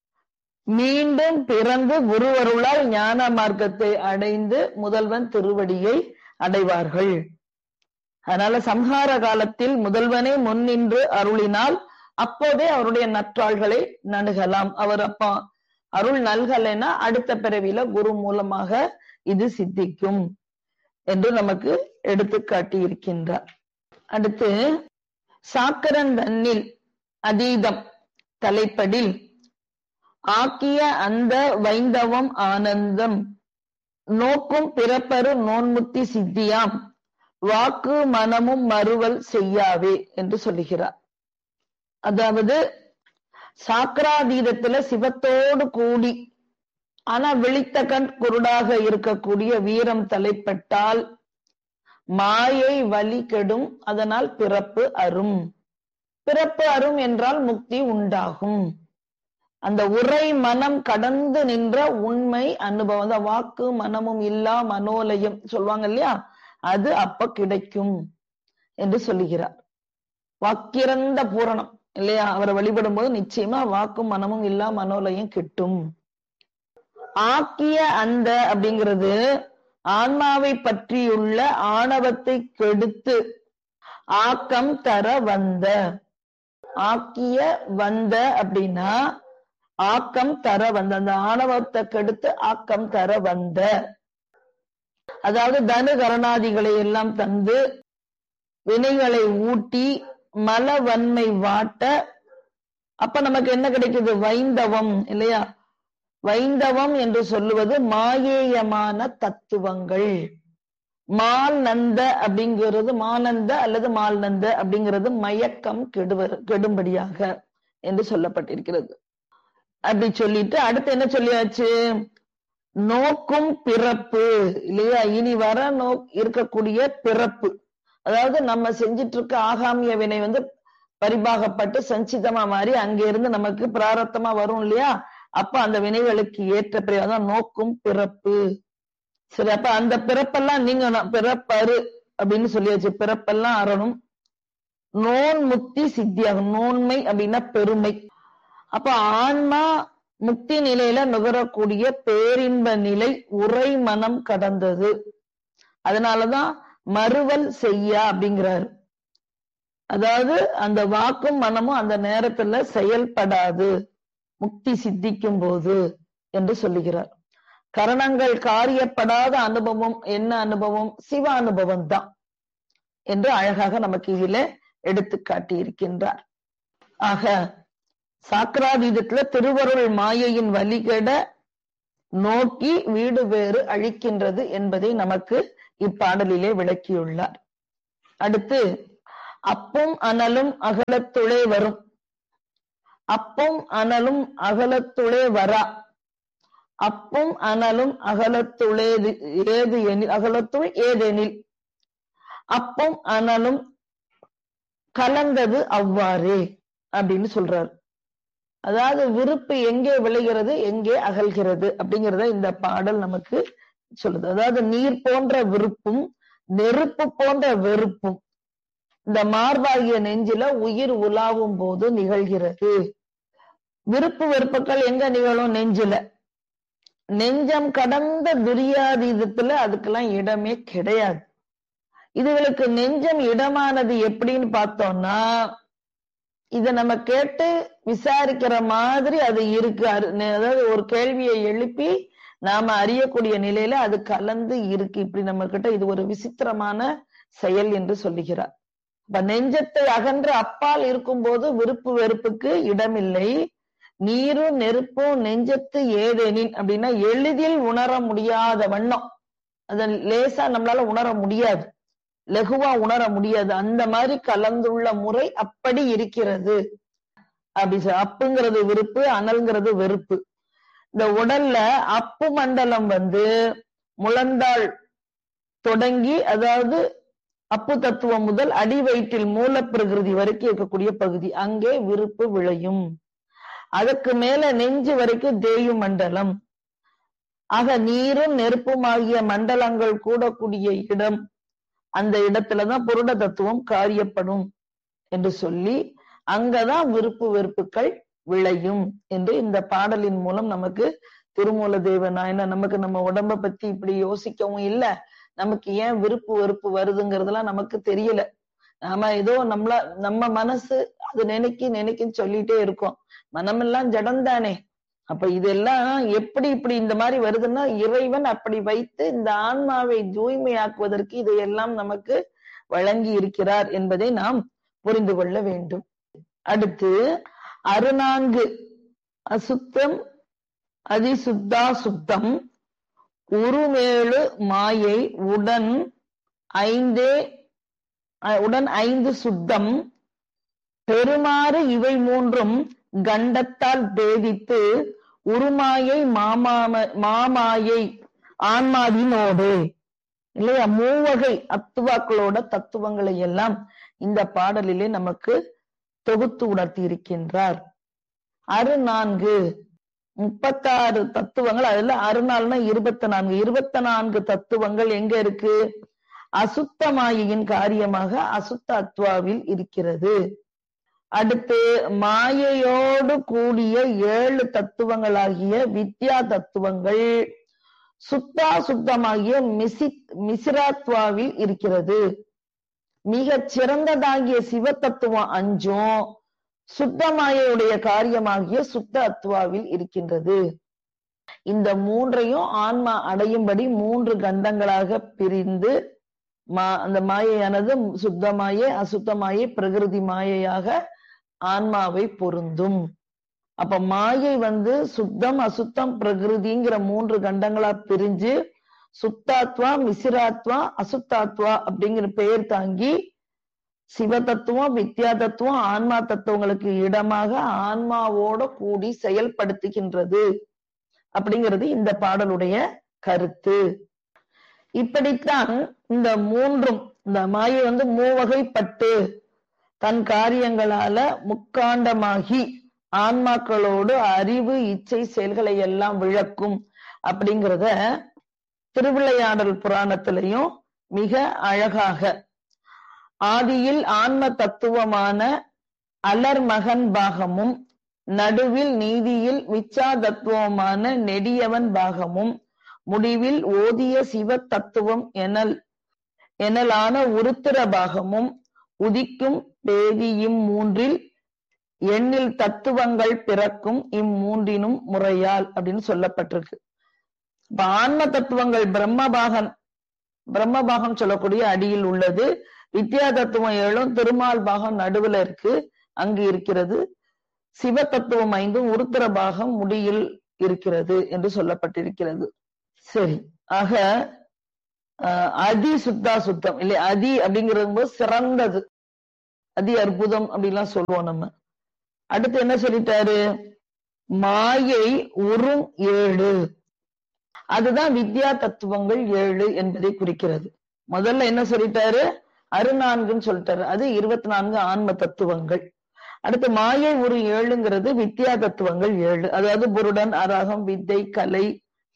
மீண்டும் பிறந்து குருவருளால் ஞான மார்க்கத்தை அடைந்து முதல்வன் திருவடியை அடைவார்கள் அதனால சம்ஹார காலத்தில் முதல்வனே முன்னின்று அருளினால் அப்போதே அவருடைய நற்றாள்களை நணுகலாம் அவர் அப்பா அருள் நல்கலைன்னா அடுத்த பிறவியில குரு மூலமாக இது சித்திக்கும் என்று நமக்கு எடுத்து காட்டி இருக்கின்றார் அடுத்து சாக்கரன் தன்னில் அதீதம் தலைப்படில் ஆக்கிய அந்த வைந்தவம் ஆனந்தம் நோக்கும் பிறப்பரு நோன்முத்தி சித்தியாம் வாக்கு மனமும் மறுவல் செய்யாவே என்று சொல்லுகிறார் அதாவது சாக்கராதீதத்துல சிவத்தோடு கூடி ஆனா விழித்த கண் குருடாக இருக்கக்கூடிய வீரம் தலைப்பட்டால் மாயை வலி கெடும் அதனால் பிறப்பு அரும் பிறப்பு அரும் என்றால் முக்தி உண்டாகும் அந்த உரை மனம் கடந்து நின்ற உண்மை அனுபவம் அந்த வாக்கு மனமும் இல்லா மனோலயம் சொல்லுவாங்க இல்லையா அது அப்ப கிடைக்கும் என்று சொல்லுகிறார் வாக்கிறந்த பூரணம் இல்லையா அவரை வழிபடும் போது நிச்சயமா வாக்கும் மனமும் இல்லா மனோலயம் கிட்டும் ஆக்கிய அந்த அப்படிங்கிறது ஆன்மாவை பற்றியுள்ள ஆணவத்தை கெடுத்து ஆக்கம் தர வந்த ஆக்கிய வந்த அப்படின்னா ஆக்கம் தர வந்த அந்த ஆணவத்தை கெடுத்து ஆக்கம் தர வந்த அதாவது தனு கரணாதிகளை எல்லாம் தந்து வினைகளை ஊட்டி மலவன்மை வாட்ட அப்ப நமக்கு என்ன கிடைக்குது வைந்தவம் இல்லையா வைந்தவம் என்று சொல்லுவது மாயேயமான தத்துவங்கள் மால் நந்த அப்படிங்கிறது மானந்த அல்லது மால் நந்த அப்படிங்கிறது மயக்கம் கெடுவர் கெடும்படியாக என்று சொல்லப்பட்டிருக்கிறது அப்படி சொல்லிட்டு அடுத்து என்ன சொல்லியாச்சு நோக்கும் பிறப்பு இல்லையா இனி வர நோ இருக்கக்கூடிய பிறப்பு அதாவது நம்ம செஞ்சிட்டு இருக்க ஆகாமிய வினை வந்து பரிபாகப்பட்டு சஞ்சிதமா மாறி அங்க இருந்து நமக்கு பிராரத்தமா வரும் இல்லையா அப்ப அந்த வினைகளுக்கு ஏற்ற பிறகுதான் நோக்கும் பிறப்பு சரி அப்ப அந்த பிறப்பெல்லாம் நீங்க பிறப்பரு அப்படின்னு சொல்லியாச்சு பிறப்பெல்லாம் அறணும் நோன் முக்தி சித்தியாகும் நோன்மை அப்படின்னா பெருமை அப்ப ஆன்மா முக்தி நிலையில நுகரக்கூடிய பேரின்ப நிலை உரை மனம் கடந்தது அதனாலதான் மறுவல் செய்யா அப்படிங்கிறாரு அதாவது அந்த வாக்கும் மனமும் அந்த நேரத்துல செயல்படாது முக்தி சித்திக்கும் போது என்று சொல்லுகிறார் கரணங்கள் காரியப்படாத அனுபவம் என்ன அனுபவம் சிவ அனுபவம் தான் என்று அழகாக நமக்கு இதில எடுத்து காட்டி இருக்கின்றார் ஆக சாக்கிராதீதத்துல திருவருள் மாயையின் வழிகட நோக்கி வீடு வேறு அழிக்கின்றது என்பதை நமக்கு இப்பாடலிலே விளக்கியுள்ளார் அடுத்து அப்பும் அனலும் அகலத்துளே வரும் அப்பும் அனலும் அகலத்துளே வரா அப்பும் அனலும் அகலத்துளேது ஏது எனில் அகலத்துள் ஏதெனில் அப்பும் அனலும் கலந்தது அவ்வாறே அப்படின்னு சொல்றாரு அதாவது விருப்பு எங்கே விளைகிறது எங்கே அகல்கிறது அப்படிங்கறத இந்த பாடல் நமக்கு சொல்லுது அதாவது நீர் போன்ற விருப்பும் நெருப்பு போன்ற வெறுப்பும் இந்த மார்பாகிய நெஞ்சில உயிர் உலாவும் போது நிகழ்கிறது விருப்பு வெறுப்புகள் எங்க நிகழும் நெஞ்சில நெஞ்சம் கடந்த துரியாதீதத்துல அதுக்கெல்லாம் இடமே கிடையாது இதுகளுக்கு நெஞ்சம் இடமானது எப்படின்னு பார்த்தோம்னா இத நம்ம கேட்டு விசாரிக்கிற மாதிரி அது இருக்கு அதாவது ஒரு கேள்வியை எழுப்பி நாம அறியக்கூடிய நிலையில அது கலந்து இருக்கு இப்படி நம்ம கிட்ட இது ஒரு விசித்திரமான செயல் என்று சொல்லுகிறார் இப்ப நெஞ்சத்தை அகன்று அப்பால் இருக்கும்போது விருப்பு வெறுப்புக்கு இடமில்லை நீரும் நெருப்பும் நெஞ்சத்து ஏதெனின் அப்படின்னா எளிதில் உணர முடியாத வண்ணம் அத லேசா நம்மளால உணர முடியாது லகுவா உணர முடியாது அந்த மாதிரி கலந்துள்ள முறை அப்படி இருக்கிறது அப்படி அப்புங்கிறது விருப்பு அனல்ங்கிறது வெறுப்பு இந்த உடல்ல அப்பு மண்டலம் வந்து முழந்தாள் தொடங்கி அதாவது அப்பு தத்துவம் முதல் அடி வயிற்றில் மூலப்பிரகிருதி வரைக்கும் இருக்கக்கூடிய பகுதி அங்கே விருப்பு விளையும் அதுக்கு மேல நெஞ்சு வரைக்கும் தேயு மண்டலம் ஆக நீரும் நெருப்பும் ஆகிய மண்டலங்கள் கூடக்கூடிய இடம் அந்த இடத்துலதான் புருட தத்துவம் காரியப்படும் என்று சொல்லி அங்கதான் விருப்பு வெறுப்புகள் விளையும் என்று இந்த பாடலின் மூலம் நமக்கு திருமூல தேவ நாயனா நமக்கு நம்ம உடம்ப பத்தி இப்படி யோசிக்கவும் இல்ல நமக்கு ஏன் விருப்பு வெறுப்பு வருதுங்கிறதுலாம் நமக்கு தெரியல நாம ஏதோ நம்மள நம்ம மனசு அது நினைக்கி நினைக்குன்னு சொல்லிட்டே இருக்கோம் மனமெல்லாம் ஜடம் தானே அப்ப இதெல்லாம் எப்படி இப்படி இந்த மாதிரி வருதுன்னா இறைவன் அப்படி வைத்து இந்த ஆன்மாவை தூய்மையாக்குவதற்கு இதையெல்லாம் நமக்கு வழங்கி இருக்கிறார் என்பதை நாம் புரிந்து கொள்ள வேண்டும் அடுத்து அறுநான்கு அசுத்தம் அதிசுத்தா சுத்தம் உருமேழு மாயை உடன் ஐந்தே உடன் ஐந்து சுத்தம் பெருமாறு இவை மூன்றும் கண்டத்தால் பேதித்து உருமாயை மாமாம மாமாயை ஆன்மாவினோடு இல்லையா மூவகை அத்துவாக்களோட தத்துவங்களை எல்லாம் இந்த பாடலிலே நமக்கு தொகுத்து உணர்த்தி இருக்கின்றார் அறு நான்கு முப்பத்தாறு தத்துவங்கள் அதுல அறுநாள்னா இருபத்தி நான்கு இருபத்தி நான்கு தத்துவங்கள் எங்க இருக்கு அசுத்த மாயையின் காரியமாக அசுத்த அத்வாவில் இருக்கிறது அடுத்து மாயையோடு கூடிய ஏழு தத்துவங்களாகிய வித்யா தத்துவங்கள் சுத்தா சுத்தமாகிய மிசி மிசிராத்வாவில் இருக்கிறது மிக சிறந்ததாகிய சிவ தத்துவம் அஞ்சும் சுத்தமாயுடைய காரியமாகிய சுத்த அத்வாவில் இருக்கின்றது இந்த மூன்றையும் ஆன்மா அடையும்படி மூன்று கண்டங்களாக பிரிந்து மா அந்த மாயையானது சுத்தமாயே அசுத்தமாயே பிரகிருதி மாயையாக ஆன்மாவை பொருந்தும் அப்ப மாயை வந்து சுத்தம் அசுத்தம் பிரகிருதிங்கிற மூன்று கண்டங்களா பிரிஞ்சு சுத்தாத்வா மிசிராத்வா அசுத்தாத்வா அப்படிங்கிற பெயர் தாங்கி சிவ தத்துவம் வித்யா தத்துவம் ஆன்மா தத்துவங்களுக்கு இடமாக ஆன்மாவோட கூடி செயல்படுத்துகின்றது அப்படிங்கிறது இந்த பாடலுடைய கருத்து இப்படித்தான் இந்த மூன்றும் இந்த மாயை வந்து மூவகைப்பட்டு தன் காரியங்களால முக்காண்டமாகி ஆன்மாக்களோடு அறிவு இச்சை செயல்களை எல்லாம் விளக்கும் அப்படிங்கிறத திருவிளையாடல் புராணத்திலையும் மிக அழகாக ஆதியில் ஆன்ம தத்துவமான அலர் மகன் பாகமும் நடுவில் நீதியில் விச்சா தத்துவமான நெடியவன் பாகமும் முடிவில் ஓதிய சிவ தத்துவம் எனல் எனலான உருத்திர பாகமும் உதிக்கும் பேதி இம்மூன்றில் எண்ணில் தத்துவங்கள் பிறக்கும் இம்மூன்றினும் முறையால் அப்படின்னு சொல்லப்பட்டிருக்கு இப்ப ஆன்ம தத்துவங்கள் பிரம்மபாகன் பிரம்மபாகம் சொல்லக்கூடிய அடியில் உள்ளது வித்யா தத்துவம் ஏழும் திருமால் பாகம் நடுவுல இருக்கு அங்கு இருக்கிறது சிவ தத்துவம் ஐந்தும் உருத்திர பாகம் முடியில் இருக்கிறது என்று சொல்லப்பட்டிருக்கிறது சரி ஆக அஹ், அதி சுத்தா சுத்தம் இல்லை அதி அப்படிங்கிறது போது சிறந்தது அதி அற்புதம் அப்படின்லாம் சொல்லுவோம் நம்ம அடுத்து என்ன சொல்லிட்டாரு மாயை உறும் ஏழு அதுதான் வித்யா தத்துவங்கள் ஏழு என்பதை குறிக்கிறது முதல்ல என்ன சொல்லிட்டாரு அருநான்குன்னு சொல்லிட்டாரு அது இருபத்தி நான்கு ஆன்ம தத்துவங்கள் அடுத்து மாயை ஒரு ஏழுங்கிறது வித்யா தத்துவங்கள் ஏழு அதாவது புருடன் அரகம் வித்தை கலை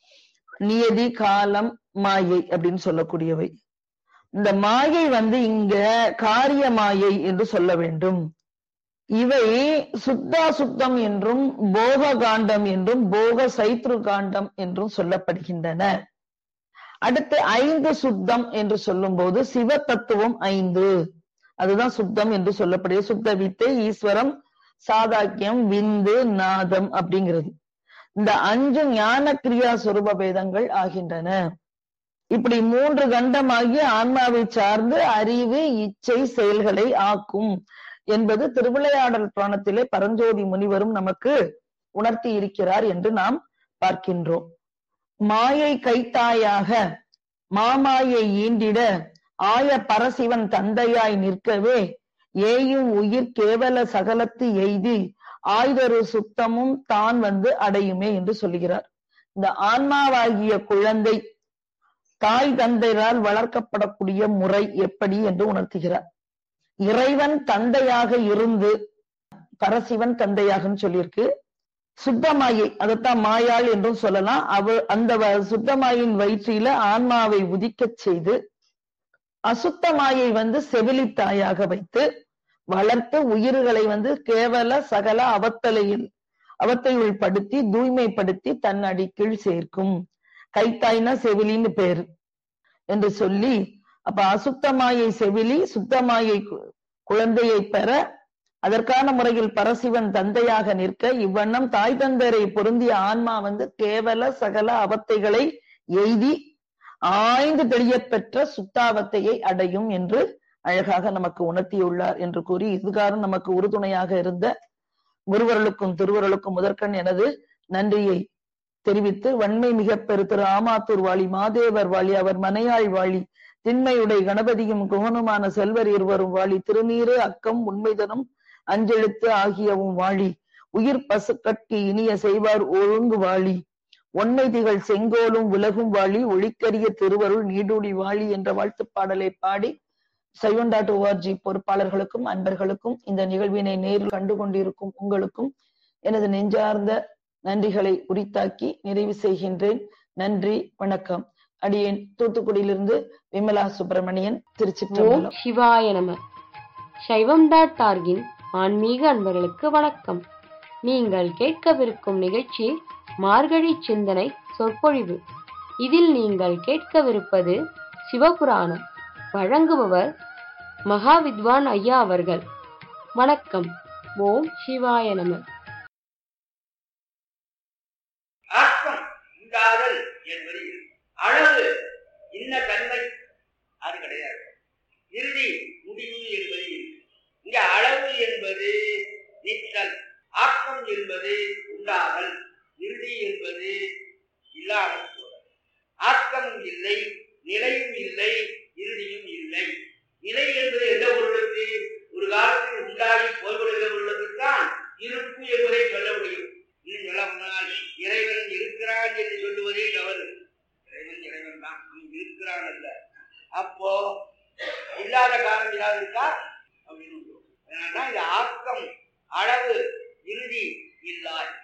நியதி காலம் மாயை அப்படின்னு சொல்லக்கூடியவை இந்த மாயை வந்து இங்க காரிய மாயை என்று சொல்ல வேண்டும் இவை சுத்தா சுத்தம் என்றும் போக காண்டம் என்றும் போக சைத்ரு காண்டம் என்றும் சொல்லப்படுகின்றன அடுத்து ஐந்து சுத்தம் என்று சொல்லும்போது சிவ தத்துவம் ஐந்து அதுதான் சுத்தம் என்று சொல்லப்படுகிறது சுத்த வித்தை ஈஸ்வரம் சாதாக்கியம் விந்து நாதம் அப்படிங்கிறது இந்த அஞ்சு ஞான கிரியா சொரூப பேதங்கள் ஆகின்றன இப்படி மூன்று கண்டமாகி ஆன்மாவை சார்ந்து அறிவு இச்சை செயல்களை ஆக்கும் என்பது திருவிளையாடல் புராணத்திலே பரஞ்சோதி முனிவரும் நமக்கு உணர்த்தி இருக்கிறார் என்று நாம் பார்க்கின்றோம் மாயை கைத்தாயாக மாமாயை ஈண்டிட ஆய பரசிவன் தந்தையாய் நிற்கவே ஏயும் உயிர் கேவல சகலத்து எய்தி ஆய்தரு சுத்தமும் தான் வந்து அடையுமே என்று சொல்லுகிறார் இந்த ஆன்மாவாகிய குழந்தை தாய் தந்தையரால் வளர்க்கப்படக்கூடிய முறை எப்படி என்று உணர்த்துகிறார் இறைவன் தந்தையாக இருந்து பரசிவன் தந்தையாகன்னு சொல்லியிருக்கு சுத்தமாயை அதைத்தான் மாயாள் என்றும் சொல்லலாம் அவ அந்த வ- சுத்தமாயின் வயிற்றில ஆன்மாவை உதிக்கச் செய்து அசுத்தமாயை வந்து செவிலித்தாயாக வைத்து வளர்த்து உயிர்களை வந்து கேவல சகல அவத்தலையில் அவத்தையுள் படுத்தி தூய்மைப்படுத்தி தன் அடிக்கீழ் சேர்க்கும் கைத்தாய்னா செவிலின்னு பேரு என்று சொல்லி அப்ப அசுத்தமாயை செவிலி சுத்தமாயை கு- குழந்தையை பெற அதற்கான முறையில் பரசிவன் தந்தையாக நிற்க இவ்வண்ணம் தாய் தந்தரை பொருந்திய ஆன்மா வந்து கேவல சகல அவத்தைகளை எய்தி ஆய்ந்து தெளியப் பெற்ற சுத்தாவத்தையை அடையும் என்று அழகாக நமக்கு உணர்த்தியுள்ளார் என்று கூறி இதுகாரம் நமக்கு உறுதுணையாக இருந்த குருவர்களுக்கும் திருவருளுக்கும் முதற்கண் எனது நன்றியை தெரிவித்து வன்மை மிக பெரு திரு ஆமாத்தூர் வாழி மாதேவர் வாழி அவர் மனையாள் வாழி திண்மையுடைய கணபதியும் குகனுமான செல்வர் இருவரும் வாழி திருநீறு அக்கம் உண்மைதனம் அஞ்செழுத்து ஆகியவும் வாழி உயிர் பசுக்கட்கு இனிய செய்வார் ஒழுங்கு வாழி ஒன்மை திகழ் செங்கோலும் உலகும் வாழி ஒளிக்கரிய திருவருள் நீடூடி வாழி என்ற வாழ்த்துப் பாடலை பாடி சைவன் டாட் ஓஆர்ஜி பொறுப்பாளர்களுக்கும் அன்பர்களுக்கும் இந்த நிகழ்வினை நேரில் கண்டு கொண்டிருக்கும் உங்களுக்கும் எனது நெஞ்சார்ந்த நன்றிகளை உரித்தாக்கி நிறைவு செய்கின்றேன் நன்றி வணக்கம் அடியேன் தூத்துக்குடியிலிருந்து விமலா சுப்பிரமணியன் ஓம் திருச்சிற்றம்பலம் சிவாய நம சைவம் டாட் டார்கின் ஆன்மீக அன்பர்களுக்கு வணக்கம் நீங்கள் கேட்கவிருக்கும் நிகழ்ச்சி மார்கழி சிந்தனை சொற்பொழிவு இதில் நீங்கள் கேட்கவிருப்பது சிவபுராணம் வழங்குபவர் மகாவித்வான் ஐயா அவர்கள் வணக்கம் ஓம் சிவாய நம ஆக்கம் உண்டாதல் என்பது இது. அளவு இன்ன தன்மை அது கிடையாது இறுதி முடிவு என்பது இது. இங்க அளவு என்பது நிற்றல் ஆக்கம் என்பது உண்டாதல் இறுதி என்பது இல்லாமல் போதல் ஆக்கமும் இல்லை நிலையும் இல்லை இறுதியும் இல்லை நிலை என்பது எந்த பொருளுக்கு ஒரு காலத்தில் உண்டாகி போய்விடுகிற பொருளுக்குத்தான் இருப்பு என்பதை சொல்ல முடியும் இன்னும் சொல்ல போனால் இறைவன் இருக்கிறான் என்று சொல்லுவதே தவறு இறைவன் இறைவன் தான் அவன் இருக்கிறான் அல்ல அப்போ இல்லாத காலம் இல்லாத இருக்கா அப்படின்னு சொல்லுவோம். அதனாலதான் இது ஆக்கம் அளவு இறுதி இல்லாய்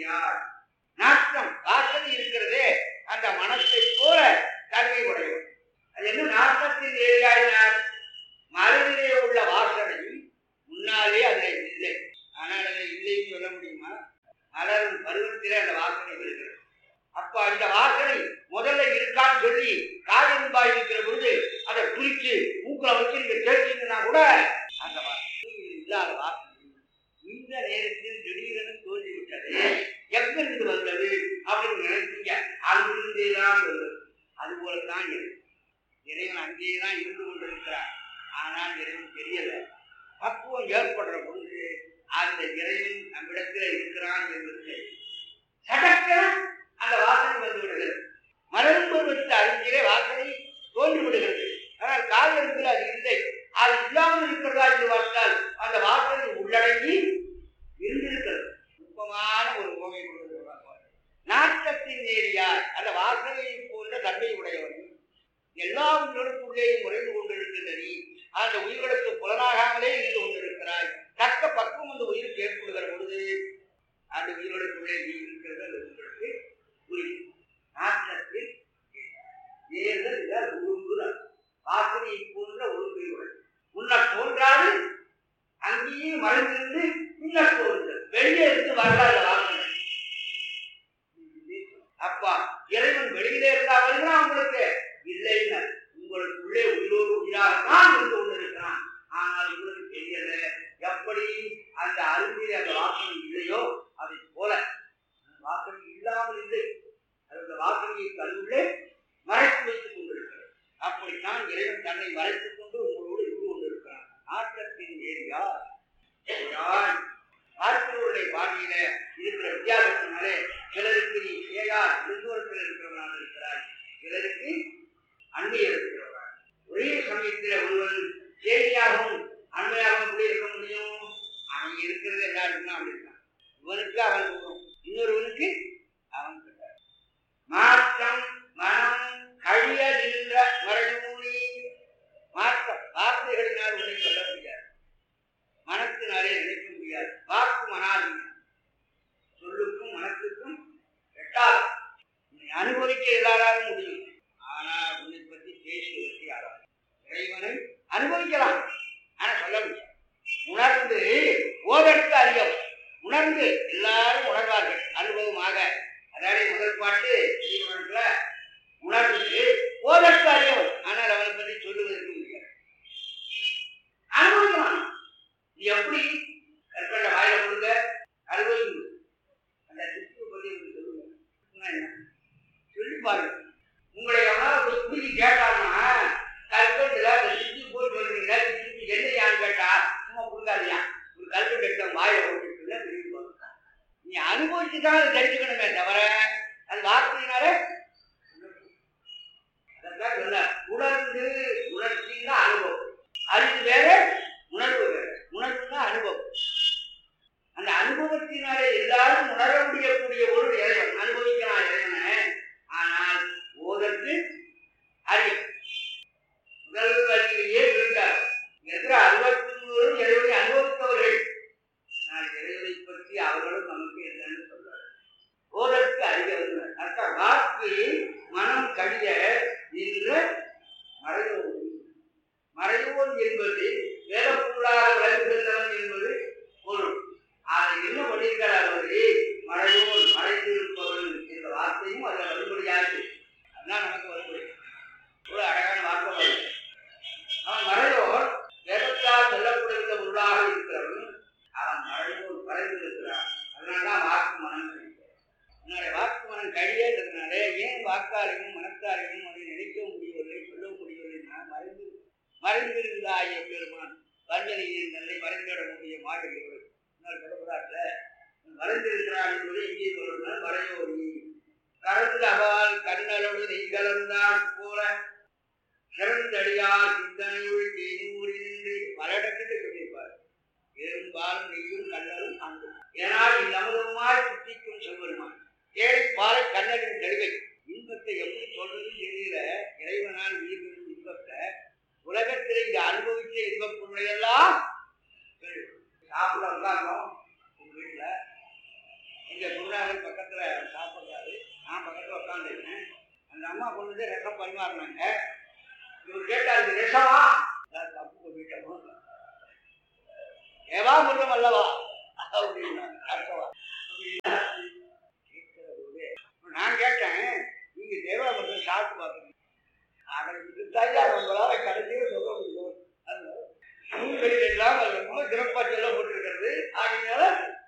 நேரியார் நாட்டம் வாசனை இருக்கிறதே அந்த மனத்தை போல தன்மை உடையவர் அது என்ன நாட்டத்தின் நேரியாயினார் மலரிலே உள்ள வாசனை முன்னாலே அதில் இல்லை ஆனால் அதில் இல்லைன்னு சொல்ல முடியுமா மலரும் பருவத்திலே அந்த வாசனை வருகிறது அப்ப அந்த வாசனை முதல்ல இருக்கான்னு சொல்லி காயம்பாய் இருக்கிற பொழுது அதை குறிச்சு மூக்கில வச்சு நீங்க கேட்டீங்கன்னா கூட அந்த வாசனை இல்லாத வாசனை இந்த நேரத்தில் திடீரென தோன்றி விட்டது எங்கிருந்து வந்தது அப்படின்னு நினைச்சீங்க அங்கிருந்தே தான் வந்தது அது போலத்தான் இருக்கு இறைவன் அங்கேயே தான் இருந்து கொண்டிருக்கிறார் ஆனால் இறைவன் தெரியல பக்குவம் ஏற்படுற பொழுது அந்த இறைவன் நம்மிடத்தில் இருக்கிறான் என்பது தெரியும் சடக்க அந்த வாசனை வந்து விடுகிறது மலரும் பருவத்து அறிஞரே வாசனை தோன்றி விடுகிறது ஆனால் காவியத்தில் அது இல்லை அது இல்லாமல் இருக்கிறதா என்று பார்த்தால் அந்த வாசனை உள்ளடங்கி இருந்திருக்கிறது நுட்பமான ஒரு உண்மை கொடுக்கிறார் நாட்டத்தின் நேரியார் அந்த வாசனையை போன்ற தன்மை உடையவன் எல்லா உயிர்களுக்குள்ளேயும் உறைந்து கொண்டிருக்கின்ற நீ அந்த உயிர்களுக்கு புலனாகாமலே இருந்து கொண்டிருக்கிறாய் தக்க பக்குவம் அந்த உயிருக்கு ஏற்படுகிற பொழுது அந்த உயிர்களுக்குள்ளே நீ இருக்கிறது அந்த உயிர்களுக்கு புரியும் நாட்டத்தில் நேர்கள் உருங்குதல் வாசனையை போன்ற உருங்குகள் முன்ன தோன்றாது அங்கேயே மறைந்திருந்து பின்ன தோன்றுதல் வெளியே இருந்து வர்றாத வாசனை அப்பா இறைவன் வெளியிலே இருந்தா வருகிறான் உங்களுக்கு இல்லைன்னு உங்களுக்குள்ளே உயிரோடு உயிராகத்தான் இருந்து கொண்டிருக்கிறான் ஆனால் உங்களுக்கு தெரியல எப்படி அந்த அருந்திலே அந்த வாசனை இல்லையோ அதை போல வாசனை இல்லாமல் இல்லை அந்த வாசனையை தன்னுள்ளே மறைத்து வைத்துக் கொண்டிருக்கிறது அப்படித்தான் இறைவன் தன்னை மறைத்துக் கொண்டு உங்களோடு இருந்து கொண்டிருக்கிறான் ஆற்றத்தின் ஏரியா பார்க்கிறவருடைய பாணியில இருக்கிற வித்தியாசத்தினாலே சிலருக்கு நீ ஏயா நெருங்குவரத்தில் இருக்கிறவனாக இருக்கிறாய் சிலருக்கு அண்மையில் இருக்கிறவராய் ஒரே சமயத்தில் ஒருவன் சேரியாகவும் அண்மையாகவும் கூட இருக்க முடியும் அவன் இருக்கிறது எல்லாருக்கும் அப்படி இருக்கான் இவனுக்கு அவன் தூரம் இன்னொருவனுக்கு அவன் கிட்ட மாற்றம் மனம் கழிய நின்ற மறைமூலி மாற்றம் வார்த்தைகளினால் உன்னை சொல்ல முடியாது மனத்தினாலே நினைக்க முடியாது வாக்கு மனாதீனம் சொல்லுக்கும் மனத்துக்கும் எட்டாது நீ அனுபவிக்க எல்லாராலும் முடியும் ஆனா உன்னை பற்றி பேசுவதற்கு யாராலும் இறைவனை அனுபவிக்கலாம் ஆனா சொல்ல முடியாது உணர்ந்து ஓதற்கு அறியவும் உணர்ந்து எல்லாரும் உணர்வார்கள் அனுபவமாக அதாவது முதல் பாட்டு திருமணத்துல உணர்ந்து ஓதற்கு அறியவும் ஆனால் அவனை பற்றி சொல்லுவதற்கு முடியாது அனுபவிக்கலாம் நீ எப்படி கற்கண்ட வாயில கொடுங்க அனுபவிங்க அந்த சித்து பத்தி உங்களுக்கு சொல்லுங்க என்ன? சொல்லி பாருங்க உங்களை எவனாவது ஒரு குடிக்கு கேட்டாங்கன்னா கல்கண்டுல அந்த சித்தி போய் சொல்றீங்க சித்தி என்னையான்னு கேட்டா சும்மா கொடுக்காதியா ஒரு கல்கண்டு எடுத்த வாயை போட்டுட்டு திரும்பி பாருங்க நீ அனுபவிச்சு தான் அதை தெரிஞ்சுக்கணுமே தவிர அது வார்த்தையினால அதான் சொல்ல உணர்ந்து உணர்ச்சின்னா அனுபவம் அறிவு வேற உணர்வு வேற உணர்வுன்னா அனுபவம் அந்த அனுபவத்தினாலே எல்லாரும் உணர முடியக்கூடிய ஒரு இறைவன் அனுபவிக்கிறான் இறைவனை ஆனால் ஓதற்கு அறியும் முதல் வழியிலேயே இருந்தார் இருக்கிற அறுபத்தி மூவரும் இறைவனை அனுபவித்தவர்கள் ஆனால் இறைவனை பற்றி அவர்களும் நமக்கு என்னன்னு சொல்றாரு ஓதற்கு அறியவர்கள் அர்த்தம் வாக்கு மனம் கழிய நின்ற மறைவோம் மறைவோன் என்பது வேதப்பொருளாக விளங்குகின்றவன் என்பது பொருள் அதை என்ன பண்ணியிருக்கிறார் அவரு மறைவோன் மறைந்திருப்பவன் என்ற வார்த்தையும் அதில் வரும்படியாச்சு அதுதான் நமக்கு வரும்படி ஒரு அழகான வார்த்தை வருது அவன் மறைவோன் வேதத்தால் சொல்லப்படுகிற பொருளாக இருக்கிறவன் அவன் மறைவோன் மறைந்திருக்கிறான் அதனாலதான் வாக்கு மனம் கழிக்கிறார் என்னுடைய வாக்கு மனம் கழியன்றதுனால ஏன் வாக்காலையும் மனத்தாலையும் அதை நினைக்க முடியவில்லை சொல்ல முடியவில்லை நான் மறைந்து மறைந்திருந்தாய் பெருமான் வஞ்சனையின் நல்லை மறைந்திட முடிய மாடுகிறவர் சொல்லப்படாத மறைந்திருக்கிறான் என்பதை இங்கே சொல்லணும் மறையோடி கறந்து அவால் கண்ணலோடு நெய் கலந்தால் போல சிறந்தடியார் சிந்தனையுள் தேனூரில் நின்று பல இடத்துல சொல்லியிருப்பார் பெரும்பாலும் நெய்யும் கண்ணலும் அங்கு ஏனால் இவ்வமுதமாய் சுத்திக்கும் செல்வருமான் ஏழை பாலை கண்ணலின் தெளிவை இன்பத்தை எப்படி சொல்றது தெரியல இறைவனால் உயிர்களின் இன்பத்தை உலகத்தில் இங்க அனுபவிச்ச இன்பப் பொருளையெல்லாம் சாப்பிட உட்கார்ந்தோம் உங்க வீட்டுல இங்க குருநாதர் பக்கத்துல சாப்பிடுறாரு நான் பக்கத்துல உட்காந்துருக்கேன் அந்த அம்மா கொண்டு வந்து ரசம் பரிமாறினாங்க இவர் கேட்டாரு "இது ரசமா நான் தப்பு பண்ணிட்டேன் ஏவா முன்னம் அல்லவா அப்படின்னா அர்த்தவா அப்படின்னா கேட்கிற போது, நான் கேட்டேன் நீங்க தேவாமிர்தம் சாப்பிட்டு பார்த்துங்க அவருக்கு தயா நம்மளால கடைசியில் சொல்ல முடியும் அதனால நூல்களில் எல்லாம் அது ரொம்ப சிறப்பா சொல்லப்பட்டிருக்கிறது அதனால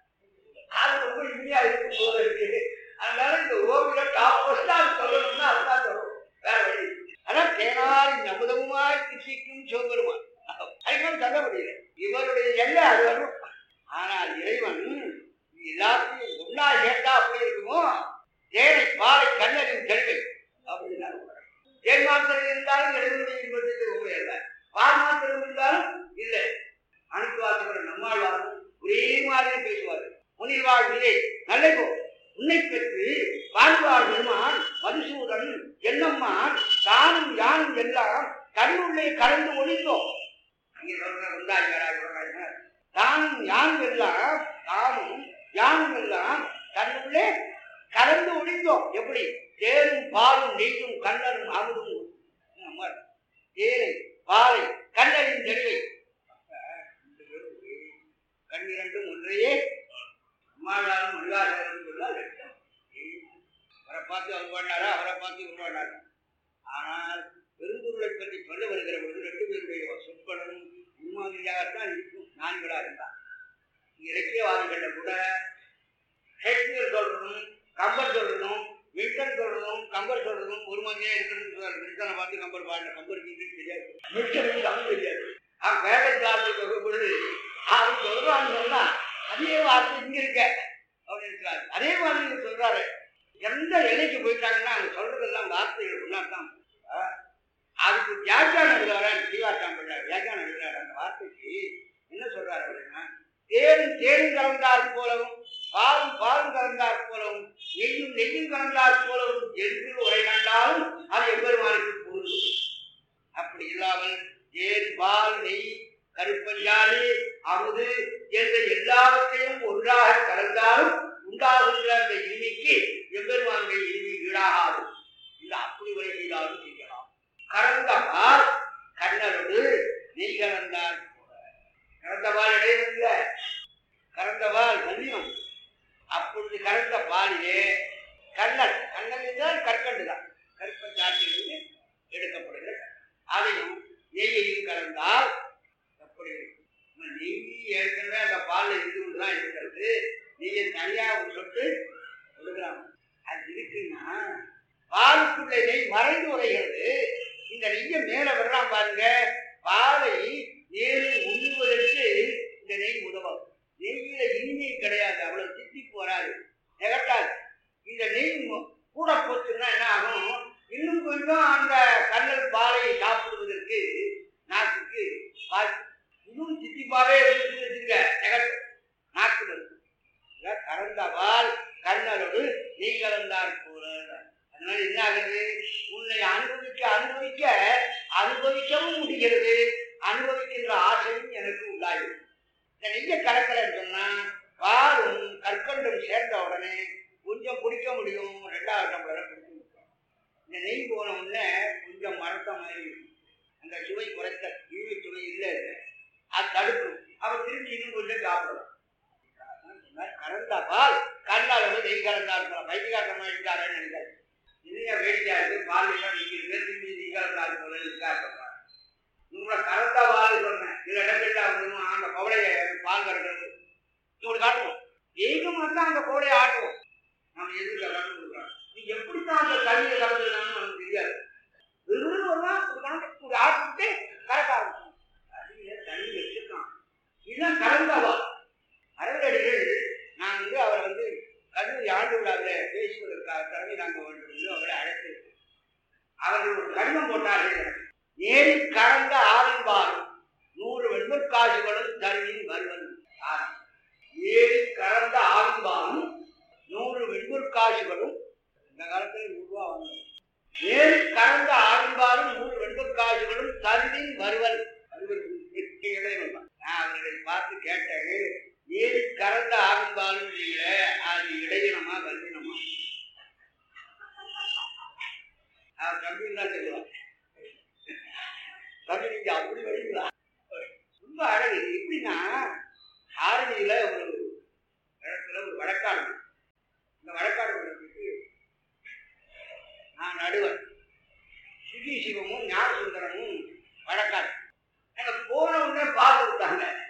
அது ரொம்ப இனிமையா இருக்கும் போல இருக்கு அதனால இந்த ஓவியம் டாப் ஃபர்ஸ்டா சொல்லணும்னா அதுதான் சொல்லணும் வேற வழி அதான் தேனாரி நமுதமுமாய் திசிக்கும் சிவபெருமான் அதுக்காக சொல்ல முடியல இவருடைய எல்லை அது வரும் ஆனால் இறைவன் இது எல்லாத்தையும் ஒன்னா சேர்த்தா அப்படி இருக்குமோ தேனை பாலை கண்ணரின் தெளிவை அப்படின்னா தேன் மாத்திரம் இருந்தாலும் இறைவனுடைய இன்பத்துக்கு ரொம்ப இல்லை பால் மாத்திரம் இருந்தாலும் இல்லை அனுப்புவாசகர் நம்மாழ்வாரும் ஒரே மாதிரி பேசுவார் முனிவாழ் நிலை நல்லைகோ உன்னை பெற்று வாழ்வார் பெருமான் மதுசூதன் என்னம்மான் தானும் யானும் எல்லாம் கண்ணுள்ளே கலந்து ஒழிந்தோம் இங்க சொல்ற உண்டாகிறார் சொல்றாங்க தானும் யானும் எல்லாம் தானும் யானும் எல்லாம் கண்ணுள்ளே கலந்து ஒழிந்தோம் எப்படி தேனும் பாலும் நெய்யும் கண்ணனும் அமுதும் நம்ம தேனை பாலை கண்ணனின் தெளிவை அப்ப ரெண்டு பேரும் ஒரே கண்ணிரண்டும் ஒன்றையே அம்மாளாலும் மல்லாரும் சொன்னால் லட்சம் அவரை பார்த்து அவர் பண்ணாரா அவரை பார்த்து இவர் பண்ணாரா ஆனால் பெரும்பொருளை பற்றி சொல்ல வருகிற பொழுது ரெண்டு பேருடைய சொற்களும் முன்மாதிரியாகத்தான் இருக்கும் நான்களா இருந்தா இலக்கியவாதிகள்ல கூட ஷேக்ஸ்பியர் சொல்றதும் கம்பர் சொல்றதும் மில்டன் சொல்றதும் கம்பர் சொல்றதும் ஒரு மாதிரியா இருக்கிறது சொல்றாரு மில்டனை பார்த்து கம்பர் பாடின கம்பருக்கு இங்கிலீஷ் தெரியாது மில்டனுக்கு தமிழ் தெரியாது அவன் வேலை கிளாஸுக்கு சொல்லும் பொழுது அவன் சொல்றான்னு சொன்னா அதே வார்த்தை இங்க இருக்க அப்படின்னு இருக்கிறாரு அதே மாதிரி இவர் சொல்றாரு எந்த எல்லைக்கு போயிட்டாங்கன்னா அவங்க சொல்றதெல்லாம் வார்த்தைகள் ஒன்னாத்தான் அதுக்கு வியாக்கியானம் எழுதுறாரு ஸ்ரீவாசாம் பிள்ளார் வியாக்கியானம் எழுதுறாரு அந்த வார்த்தைக்கு என்ன சொல்றாரு அப்படின்னா தேனும் தேனும் கலந்தார் போலவும் பாலும் பாலும் கலந்தார் போலவும் நெய்யும் நெய்யும் கலந்தார் போலவும் என்று உரை கண்டாலும் அது எவ்வருமானுக்கு பொருந்தும் அப்படி இல்லாமல் தேன் பால் நெய் கருப்பஞ்சாறு அமுது என்ற எல்லாவற்றையும் ஒன்றாக கலந்தாலும் உண்டாகின்ற அந்த இனிமைக்கு எவ்வருமானுடைய இனிமை ஈடாகாது இந்த அப்படி உரை செய்தாலும் செய்யலாம் கலந்த பால் கண்ணரோடு நெய் கலந்தார் போல கலந்த பால் இடையில கலந்த பால் மதியம் அப்பொழுது கலந்த பாலிலே கண்ணல் கண்ணல் என்றால் கற்கண்டு தான் கற்பஞ்சாற்றிலிருந்து எடுக்கப்படுகிற அதையும் நெய்யையும் கலந்தால் எப்படி இருக்கும் நம்ம நெய் ஏற்கனவே அந்த பாலில் இருந்து கொண்டு தான் இருக்கிறது நெய்யை தனியா ஒரு சொட்டு கொடுக்கலாம் அது இருக்குன்னா பாலுக்குள்ள நெய் மறைந்து உரைகிறது இந்த நெய்யை மேல வரலாம் பாருங்க பாலை நேரில் உண்ணுவதற்கு இந்த நெய் உதவும் நெய்யில இனிமை கிடையாது அவ்வளவு தித்திப்பு வராது திகட்டாது இந்த நெய் மு- கூட போச்சுன்னா என்ன ஆகும் இன்னும் கொஞ்சம் அந்த கண்ணல் பாலை சாப்பிடுவதற்கு நாக்குக்கு பால் இன்னும் தித்திப்பாவே இருந்து வச்சுங்க திகட்டும் நாக்கு வருது கறந்த பால் கண்ணலோடு நீ கலந்தார் போல அதனால என்ன ஆகுது உன்னை அனுபவிக்க அனுபவிக்க அனுபவிக்கவும் முடிகிறது அனுபவிக்கின்ற ஆசையும் எனக்கு உண்டாகிறது இந்த நெய்ய கலக்கலன்னு சொன்னா பாலும் கற்கண்டும் சேர்ந்த உடனே கொஞ்சம் குடிக்க முடியும் ரெண்டாவது டம்ளரை குடிக்க முடியும் இந்த நெய் போன உடனே கொஞ்சம் மரத்த மாதிரி இருக்கும் அந்த சுவை குறைத்த இனிமை சுவை இல்லை அது தடுக்கணும் அவன் திரும்பி இன்னும் கொஞ்சம் சாப்பிடலாம் சொன்னார், கறந்த பால் கண்ணால் நெய் கலந்தார் போல வைத்தியகாரமா இருக்காருன்னு நினைக்காரு இனிய வேடிக்கையா இருக்கு பால் எல்லாம் நீங்க இருக்கு திரும்பி நெய் கலந்தார் போல இருக்கா சொல்றாரு உங்களை கலந்த பால் சொன்னேன் சில இடங்கள்ல அவங்க அந்த கவலையை பால் கறக்கிறது இப்படி காட்டுவோம் வேகமா தான் அந்த கோடையை ஆட்டுவோம் நம்ம எதுக்கு கலந்து கொடுக்குறோம் நீ எப்படித்தான் அந்த தண்ணியை கலந்துருக்கான்னு நமக்கு தெரியாது வெறும் வருவா ஒரு கணக்கு ஒரு ஆட்டுட்டு கறக்க ஆரம்பிச்சோம் அடியில தண்ணி வச்சிருக்கான் இதுதான் கலந்தவா அரவரடிகள் நான் வந்து அவரை வந்து கல்லூரி ஆண்டு விழாவில் பேசுவதற்காக தலைமை தாங்க வேண்டும் என்று அவரை அழைத்து அவர்கள் ஒரு கடிதம் போட்டார்கள் எனக்கு. ஏறி கலந்த ஆரம்பாரும் நூறு வெண்பற்காசுகளும் தருவின் வருவன் யார்? ஏறி கலந்த ஆரம்பாரும் நூறு வெண்பற்காசுகளும் இந்த காலத்தில் நூறு ரூபா வாங்கணும் ஏறி கலந்த ஆரம்பாரும் நூறு வெண்பற்காசுகளும் தருவின் வருவன் வருவன் இடைவன் நான் அவர்களை பார்த்து கேட்டேன் ஏறி கலந்த ஆரம்பாலும் இல்லைங்களே அது இடையில் நடுவர் சுகி சிவமும் ஞான சுந்தரமும் வழக்காடு அங்க போன உடனே பால் கொடுத்தாங்க